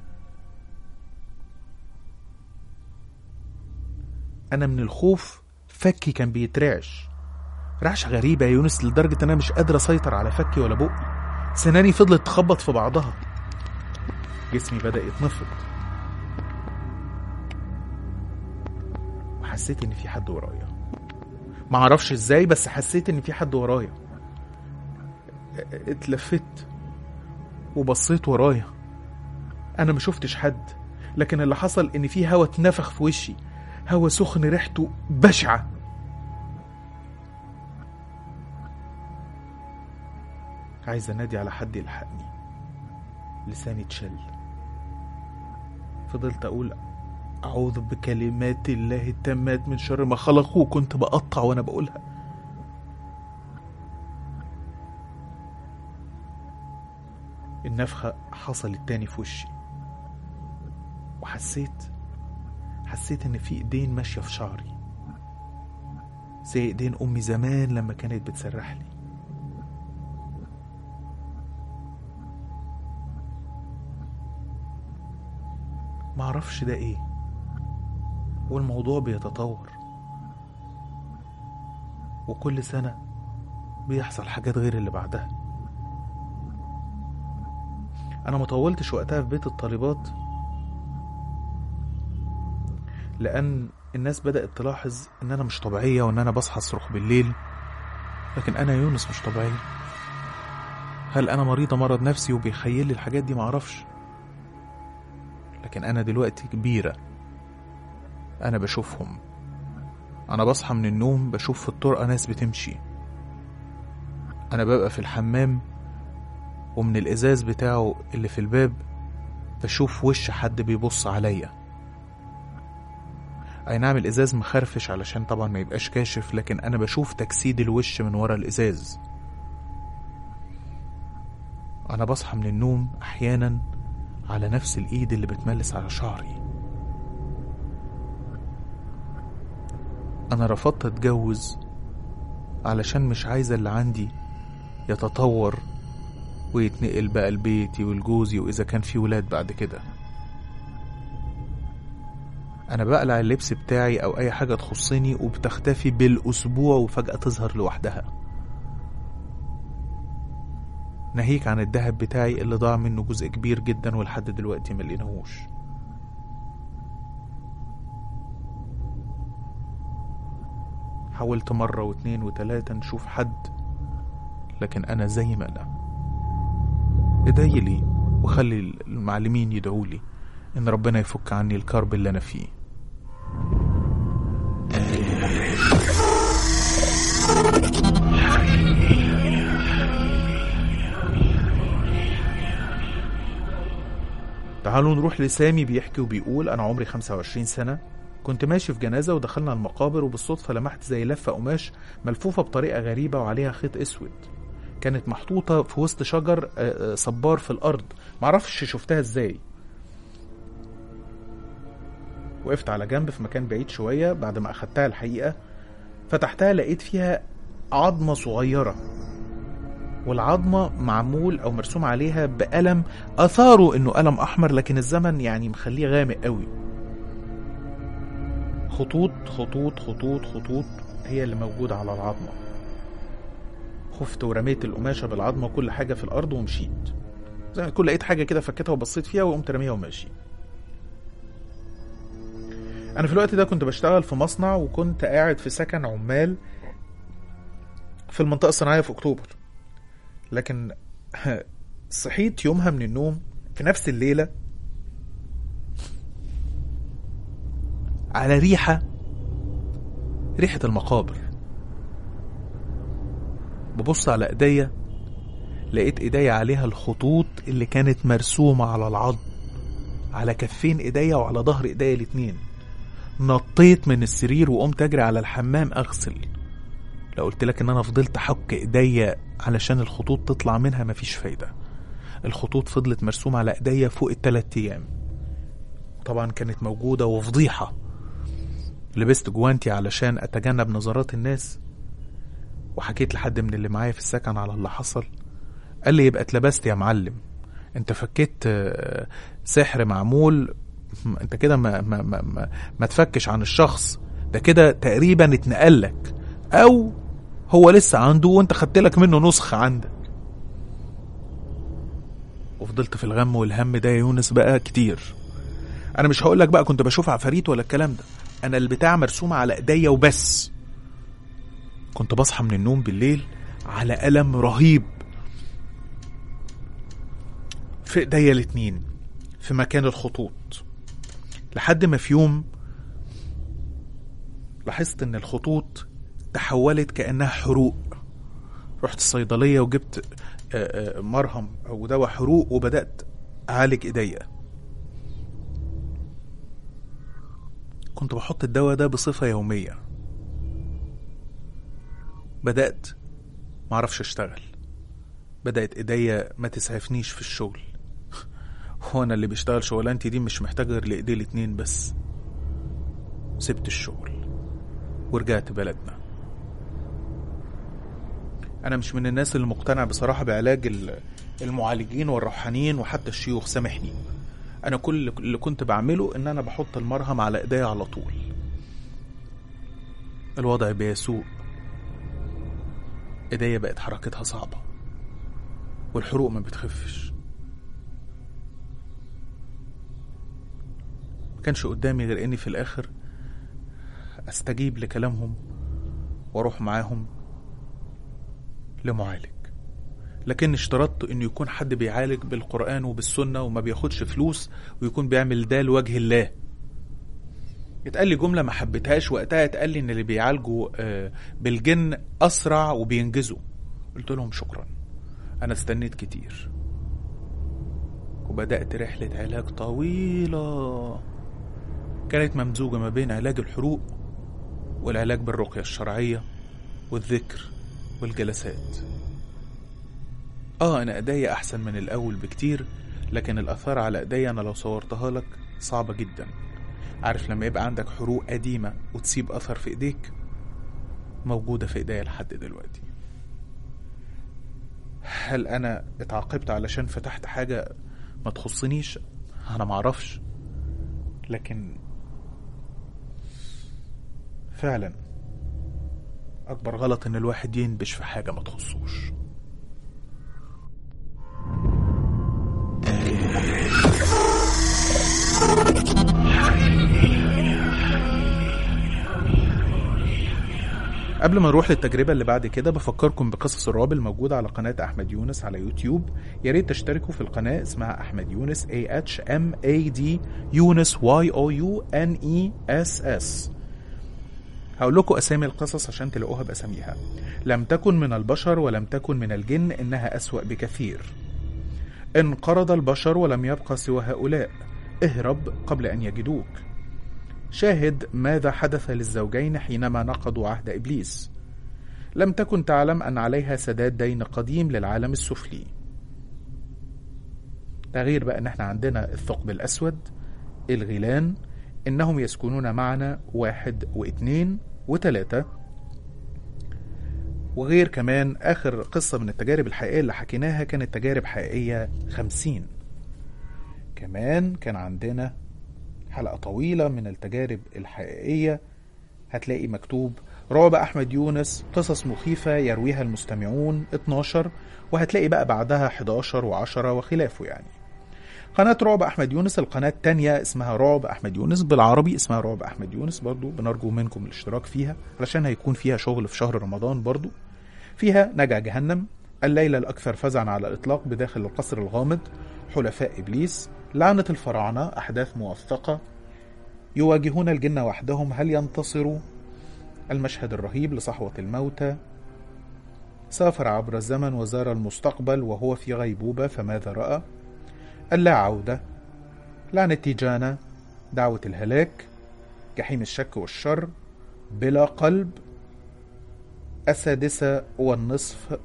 أنا من الخوف فكي كان بيترعش رعشة غريبة يا يونس لدرجة إن أنا مش قادر أسيطر على فكي ولا بقي سناني فضلت تخبط في بعضها جسمي بدأ يتنفض وحسيت إن في حد ورايا معرفش إزاي بس حسيت إن في حد ورايا اتلفت وبصيت ورايا أنا ما شفتش حد لكن اللي حصل إن في هوا اتنفخ في وشي هوا سخن ريحته بشعة عايز انادي على حد يلحقني لساني اتشل فضلت اقول اعوذ بكلمات الله التامات من شر ما خلق وكنت بقطع وانا بقولها النفخة حصلت تاني في وشي وحسيت حسيت ان في ايدين ماشية في شعري زي ايدين امي زمان لما كانت بتسرح لي معرفش ده ايه والموضوع بيتطور وكل سنة بيحصل حاجات غير اللي بعدها انا مطولتش وقتها في بيت الطالبات لان الناس بدأت تلاحظ ان انا مش طبيعية وان انا بصحى اصرخ بالليل لكن انا يونس مش طبيعية هل انا مريضة مرض نفسي وبيخيل لي الحاجات دي معرفش لكن انا دلوقتي كبيرة انا بشوفهم انا بصحى من النوم بشوف في الطرقة ناس بتمشي انا ببقى في الحمام ومن الازاز بتاعه اللي في الباب بشوف وش حد بيبص عليا اي نعم الازاز مخرفش علشان طبعا ما يبقاش كاشف لكن انا بشوف تجسيد الوش من ورا الازاز انا بصحى من النوم احيانا على نفس الايد اللي بتملس على شعري انا رفضت اتجوز علشان مش عايزة اللي عندي يتطور ويتنقل بقى لبيتي ولجوزي واذا كان في ولاد بعد كده انا بقلع اللبس بتاعي او اي حاجة تخصني وبتختفي بالاسبوع وفجأة تظهر لوحدها ناهيك عن الذهب بتاعي اللي ضاع منه جزء كبير جدا ولحد دلوقتي ملقيناهوش حاولت مرة واتنين وتلاتة نشوف حد لكن أنا زي ما أنا ادعي لي وخلي المعلمين يدعوا لي إن ربنا يفك عني الكرب اللي أنا فيه تعالوا نروح لسامي بيحكي وبيقول أنا عمري 25 سنة كنت ماشي في جنازة ودخلنا المقابر وبالصدفة لمحت زي لفة قماش ملفوفة بطريقة غريبة وعليها خيط أسود كانت محطوطة في وسط شجر آه، آه، صبار في الأرض معرفش شفتها ازاي وقفت على جنب في مكان بعيد شوية بعد ما أخدتها الحقيقة فتحتها لقيت فيها عظمة صغيرة والعظمة معمول أو مرسوم عليها بقلم أثاره إنه قلم أحمر لكن الزمن يعني مخليه غامق قوي خطوط خطوط خطوط خطوط هي اللي موجودة على العظمة خفت ورميت القماشة بالعظمة وكل حاجة في الأرض ومشيت زي ما تكون لقيت حاجة كده فكتها وبصيت فيها وقمت رميها وماشي أنا في الوقت ده كنت بشتغل في مصنع وكنت قاعد في سكن عمال في المنطقة الصناعية في أكتوبر لكن صحيت يومها من النوم في نفس الليلة على ريحة ريحة المقابر ببص على ايديا لقيت ايديا عليها الخطوط اللي كانت مرسومة على العظم على كفين ايديا وعلى ظهر ايديا الاتنين نطيت من السرير وقمت اجري على الحمام اغسل لو قلت لك ان انا فضلت احك ايديا علشان الخطوط تطلع منها مفيش فايدة الخطوط فضلت مرسومة على ايديا فوق التلات ايام طبعا كانت موجودة وفضيحة لبست جوانتي علشان اتجنب نظرات الناس وحكيت لحد من اللي معايا في السكن على اللي حصل قال لي يبقى اتلبست يا معلم انت فكيت آه، سحر معمول م- انت كده ما ما ما ما, ما تفكش عن الشخص ده كده تقريبا اتنقلك او هو لسه عنده وانت خدت لك منه نسخة عندك وفضلت في الغم والهم ده يا يونس بقى كتير انا مش هقول لك بقى كنت بشوف عفاريت ولا الكلام ده انا البتاع مرسومة على ايديا وبس كنت بصحى من النوم بالليل على ألم رهيب في ايديا الاتنين في مكان الخطوط لحد ما في يوم لاحظت ان الخطوط تحولت كأنها حروق رحت الصيدلية وجبت آه، آه، مرهم أو دواء حروق وبدأت أعالج إيديا كنت بحط الدواء ده بصفة يومية بدأت معرفش اشتغل بدأت ايديا ما تسعفنيش في الشغل هو انا اللي بيشتغل شغلانتي دي مش محتاج غير لايديه الاتنين بس سبت الشغل ورجعت بلدنا انا مش من الناس اللي مقتنع بصراحة بعلاج ال- المعالجين والروحانيين وحتى الشيوخ سامحني انا كل اللي كنت بعمله ان انا بحط المرهم على ايديا على طول الوضع بيسوء ايديا بقت حركتها صعبة والحروق ما بتخفش ما كانش قدامي غير اني في الاخر استجيب لكلامهم واروح معاهم لمعالج لكن اشترطت انه يكون حد بيعالج بالقرآن وبالسنة وما بياخدش فلوس ويكون بيعمل ده لوجه الله اتقال لي جملة ما حبيتهاش وقتها اتقال لي ان اللي بيعالجوا آه، بالجن اسرع وبينجزوا قلت لهم شكرا انا استنيت كتير وبدأت رحلة علاج طويلة كانت ممزوجة ما بين علاج الحروق والعلاج بالرقية الشرعية والذكر والجلسات اه انا ايديا احسن من الاول بكتير لكن الاثار على ايديا انا لو صورتها لك صعبة جدا عارف لما يبقى عندك حروق قديمة وتسيب اثر في ايديك موجودة في ايديا لحد دلوقتي هل انا اتعاقبت علشان فتحت حاجة ما تخصنيش انا معرفش لكن فعلا اكبر غلط ان الواحد ينبش في حاجة ما تخصوش قبل ما نروح للتجربة اللي بعد كده بفكركم بقصص الرعب الموجودة على قناة أحمد يونس على يوتيوب يا ريت تشتركوا في القناة اسمها أحمد يونس A H M A D يونس Y O U N E S S هقول لكم أسامي القصص عشان تلاقوها بأساميها لم تكن من البشر ولم تكن من الجن إنها أسوأ بكثير انقرض البشر ولم يبقى سوى هؤلاء اهرب قبل أن يجدوك شاهد ماذا حدث للزوجين حينما نقضوا عهد ابليس لم تكن تعلم ان عليها سداد دين قديم للعالم السفلي تغيير بقى ان احنا عندنا الثقب الاسود الغيلان انهم يسكنون معنا واحد واثنين وثلاثة وغير كمان اخر قصة من التجارب الحقيقية اللي حكيناها كانت تجارب حقيقية خمسين كمان كان عندنا حلقة طويلة من التجارب الحقيقية هتلاقي مكتوب رعب أحمد يونس قصص مخيفة يرويها المستمعون 12 وهتلاقي بقى بعدها 11 و10 وخلافه يعني قناة رعب أحمد يونس القناة التانية اسمها رعب أحمد يونس بالعربي اسمها رعب أحمد يونس برضو بنرجو منكم الاشتراك فيها علشان هيكون فيها شغل في شهر رمضان برضو فيها نجع جهنم الليلة الأكثر فزعا على الإطلاق بداخل القصر الغامض حلفاء إبليس لعنة الفراعنة أحداث موثقة يواجهون الجن وحدهم هل ينتصروا المشهد الرهيب لصحوة الموتى سافر عبر الزمن وزار المستقبل وهو في غيبوبة فماذا رأى اللا عودة لعنة تيجانا دعوة الهلاك جحيم الشك والشر بلا قلب السادسة والنصف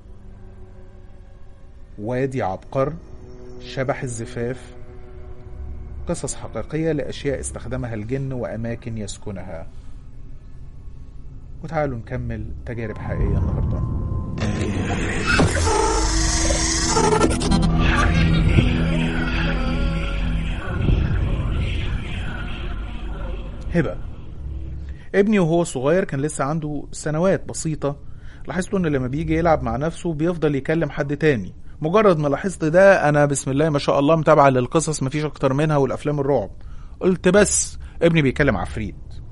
وادي عبقر شبح الزفاف قصص حقيقية لأشياء استخدمها الجن وأماكن يسكنها وتعالوا نكمل تجارب حقيقية النهاردة هبة ابني وهو صغير كان لسه عنده سنوات بسيطة لاحظت ان لما بيجي يلعب مع نفسه بيفضل يكلم حد تاني مجرد ما لاحظت ده انا بسم الله ما شاء الله متابعة للقصص مفيش اكتر منها والافلام الرعب قلت بس ابني بيكلم عفريت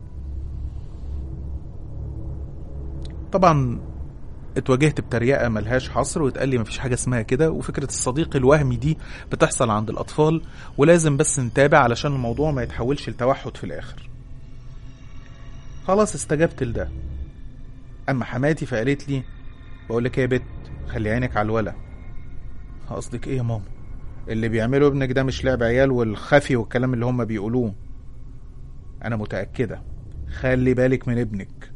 طبعا اتواجهت بتريقة ملهاش حصر واتقال لي مفيش حاجة اسمها كده وفكرة الصديق الوهمي دي بتحصل عند الأطفال ولازم بس نتابع علشان الموضوع ما يتحولش لتوحد في الآخر خلاص استجبت لده أما حماتي فقالت لي بقول لك إيه يا بت خلي عينك على الولا قصدك إيه يا ماما اللي بيعمله ابنك ده مش لعب عيال والخفي والكلام اللي هم بيقولوه انا متاكده خلي بالك من ابنك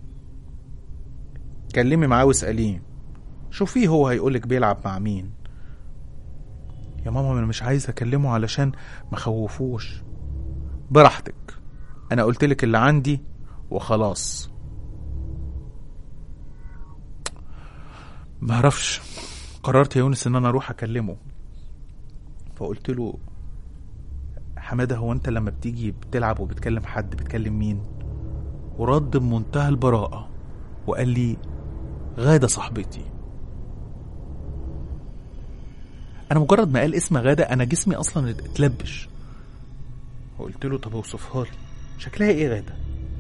كلمي معاه واساليه شوفيه هو هيقولك بيلعب مع مين يا ماما انا مش عايز اكلمه علشان ما خوفوش براحتك انا قلتلك اللي عندي وخلاص معرفش قررت يا يونس ان انا اروح اكلمه فقلت له حماده هو انت لما بتيجي بتلعب وبتكلم حد بتكلم مين ورد بمنتهى البراءه وقال لي غاده صاحبتي انا مجرد ما قال اسم غاده انا جسمي اصلا اتلبش وقلت له طب اوصفها لي شكلها ايه غاده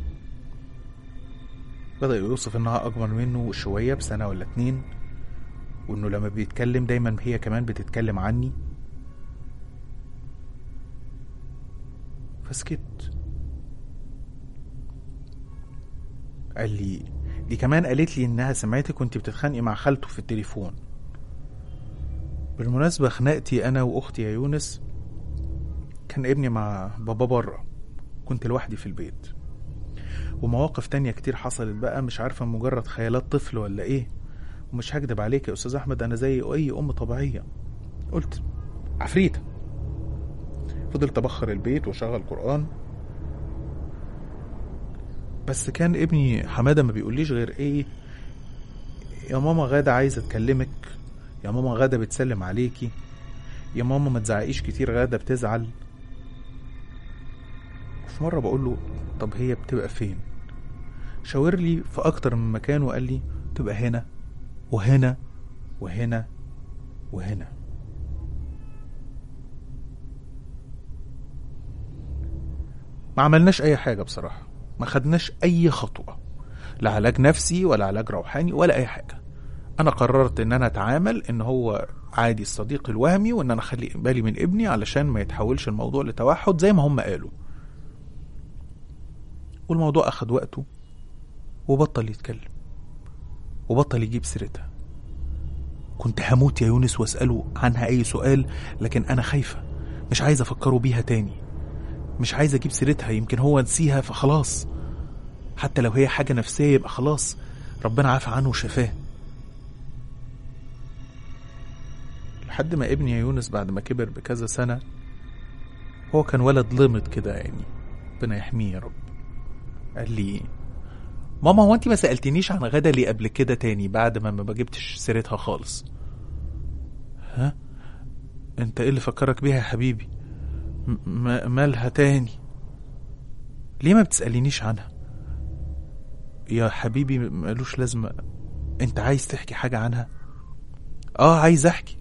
بدأ يوصف انها اكبر منه شويه بسنه ولا اتنين وانه لما بيتكلم دايما هي كمان بتتكلم عني فسكت قال لي دي كمان قالت لي انها سمعتك وانت بتتخانقي مع خالته في التليفون بالمناسبة خناقتي انا واختي يا يونس كان ابني مع بابا بره كنت لوحدي في البيت ومواقف تانية كتير حصلت بقى مش عارفة مجرد خيالات طفل ولا ايه ومش هكدب عليك يا استاذ احمد انا زي اي ام طبيعية قلت عفريتة فضلت ابخر البيت واشغل قرآن بس كان ابني حمادة ما بيقوليش غير ايه يا ماما غادة عايزة تكلمك يا ماما غادة بتسلم عليكي يا ماما ما تزعقيش كتير غادة بتزعل في مرة بقول له طب هي بتبقى فين شاور لي في أكتر من مكان وقال لي تبقى هنا وهنا وهنا وهنا ما عملناش أي حاجة بصراحة ما خدناش أي خطوة لا علاج نفسي ولا علاج روحاني ولا أي حاجة أنا قررت إن أنا أتعامل إن هو عادي الصديق الوهمي وإن أنا أخلي بالي من ابني علشان ما يتحولش الموضوع لتوحد زي ما هم قالوا والموضوع أخد وقته وبطل يتكلم وبطل يجيب سيرتها كنت هموت يا يونس واسأله عنها أي سؤال لكن أنا خايفة مش عايز أفكره بيها تاني مش عايز أجيب سيرتها يمكن هو نسيها فخلاص حتى لو هي حاجة نفسية يبقى خلاص ربنا عافى عنه وشفاه لحد ما ابني يا يونس بعد ما كبر بكذا سنة هو كان ولد لمط كده يعني ربنا يحميه يا رب قال لي ماما هو انت ما سألتنيش عن غدا ليه قبل كده تاني بعد ما ما جبتش سيرتها خالص ها انت ايه اللي فكرك بيها يا حبيبي م- مالها تاني ليه ما بتسألينيش عنها يا حبيبي مالوش لازمة انت عايز تحكي حاجة عنها اه عايز احكي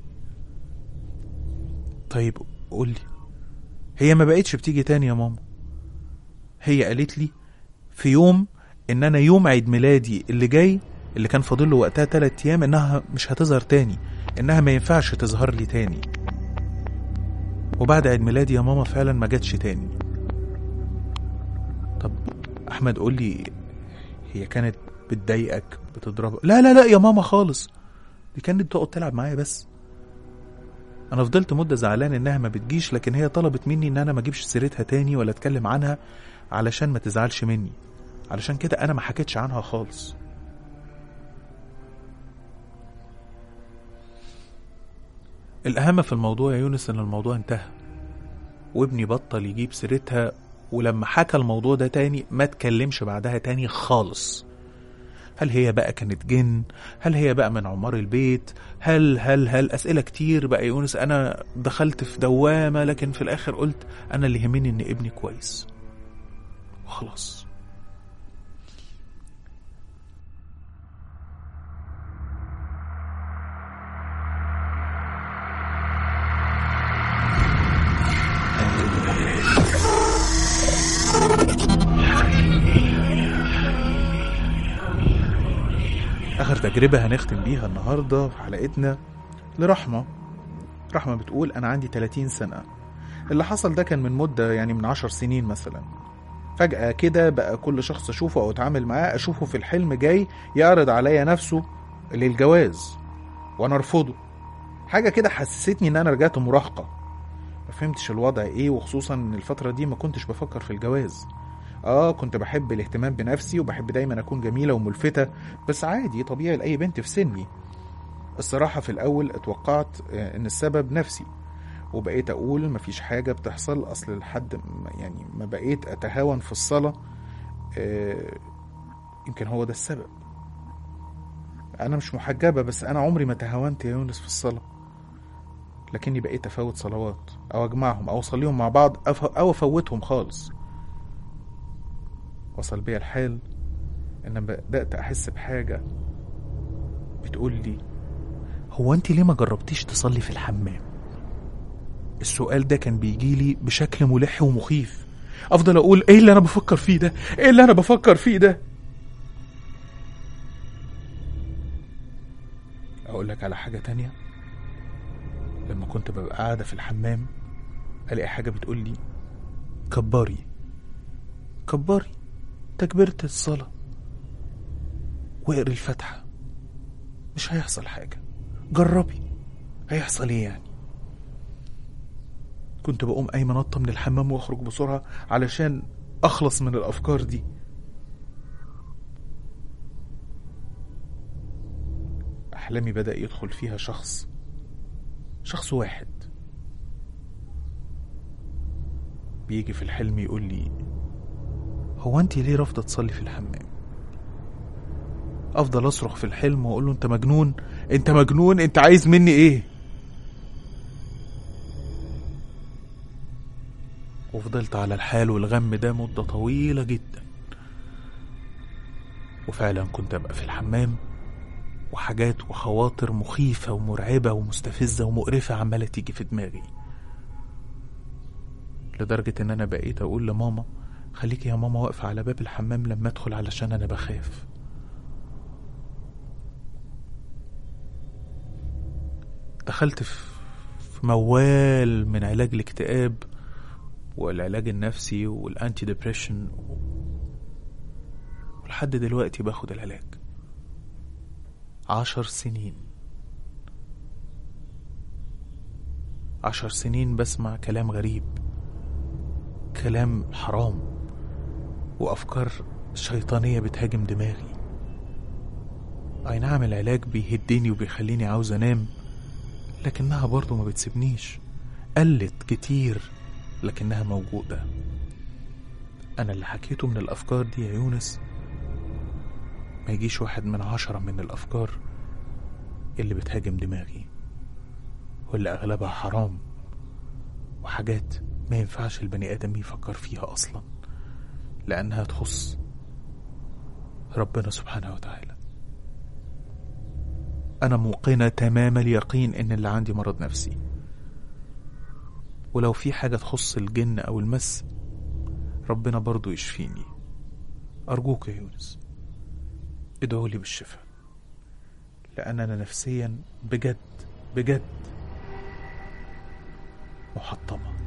طيب قولي هي ما بقتش بتيجي تاني يا ماما هي قالت لي في يوم ان انا يوم عيد ميلادي اللي جاي اللي كان فاضل له وقتها تلات ايام انها مش هتظهر تاني انها ما ينفعش تظهر لي تاني وبعد عيد ميلادي يا ماما فعلا ما جاتش تاني طب احمد قول لي هي كانت بتضايقك بتضربك لا لا لا يا ماما خالص دي كانت بتقعد تلعب معايا بس انا فضلت مده زعلان انها ما بتجيش لكن هي طلبت مني ان انا ما اجيبش سيرتها تاني ولا اتكلم عنها علشان ما تزعلش مني علشان كده انا ما حكيتش عنها خالص الاهم في الموضوع يا يونس ان الموضوع انتهى وابني بطل يجيب سيرتها ولما حكى الموضوع ده تاني ما اتكلمش بعدها تاني خالص هل هي بقى كانت جن هل هي بقى من عمار البيت هل هل هل اسئله كتير بقى يونس انا دخلت في دوامه لكن في الاخر قلت انا اللي يهمني ان ابني كويس وخلاص آخر تجربة هنختم بيها النهاردة في حلقتنا لرحمة رحمة بتقول أنا عندي 30 سنة اللي حصل ده كان من مدة يعني من 10 سنين مثلا فجأة كده بقى كل شخص أشوفه أو أتعامل معاه أشوفه في الحلم جاي يعرض عليا نفسه للجواز وأنا أرفضه حاجة كده حسستني إن أنا رجعت مراهقة ما فهمتش الوضع إيه وخصوصا إن الفترة دي ما كنتش بفكر في الجواز اه كنت بحب الاهتمام بنفسي وبحب دايما اكون جميله وملفته بس عادي طبيعي لاي بنت في سني الصراحه في الاول اتوقعت آه، ان السبب نفسي وبقيت اقول مفيش حاجه بتحصل اصل لحد ما- يعني ما بقيت اتهاون في الصلاه آه، يمكن هو ده السبب انا مش محجبه بس انا عمري ما تهاونت يا يونس في الصلاه لكني بقيت افوت صلوات او اجمعهم او اصليهم مع بعض أف- او افوتهم خالص وصل بيا الحال ان بدات احس بحاجه بتقول لي هو انت ليه ما جربتيش تصلي في الحمام السؤال ده كان بيجيلي بشكل ملح ومخيف افضل اقول ايه اللي انا بفكر فيه ده ايه اللي انا بفكر فيه ده اقول لك على حاجه تانية لما كنت ببقى قاعده في الحمام الاقي حاجه بتقول لي كبري كبري تكبيرة الصلاة واقري الفاتحة مش هيحصل حاجة جربي هيحصل ايه يعني كنت بقوم قايمة نطة من الحمام واخرج بسرعة علشان اخلص من الافكار دي احلامي بدأ يدخل فيها شخص شخص واحد بيجي في الحلم يقول لي هو انت ليه رافضه تصلي في الحمام افضل اصرخ في الحلم واقول له انت مجنون انت مجنون انت عايز مني ايه وفضلت على الحال والغم ده مدة طويلة جدا وفعلا كنت ابقى في الحمام وحاجات وخواطر مخيفة ومرعبة ومستفزة ومقرفة عمالة تيجي في دماغي لدرجة ان انا بقيت اقول لماما خليكي يا ماما واقفة على باب الحمام لما ادخل علشان انا بخاف دخلت في في موال من علاج الاكتئاب والعلاج النفسي والانتي ديبريشن ولحد دلوقتي باخد العلاج عشر سنين عشر سنين بسمع كلام غريب كلام حرام وأفكار شيطانية بتهاجم دماغي أي نعم العلاج بيهدني وبيخليني عاوز أنام لكنها برضه ما بتسيبنيش قلت كتير لكنها موجودة أنا اللي حكيته من الأفكار دي يا يونس ما يجيش واحد من عشرة من الأفكار اللي بتهاجم دماغي واللي أغلبها حرام وحاجات ما ينفعش البني آدم يفكر فيها أصلا لأنها تخص ربنا سبحانه وتعالى أنا موقنة تمام اليقين إن اللي عندي مرض نفسي ولو في حاجة تخص الجن أو المس ربنا برضو يشفيني أرجوك يا يونس ادعوا لي بالشفاء لأن أنا نفسيا بجد بجد محطمة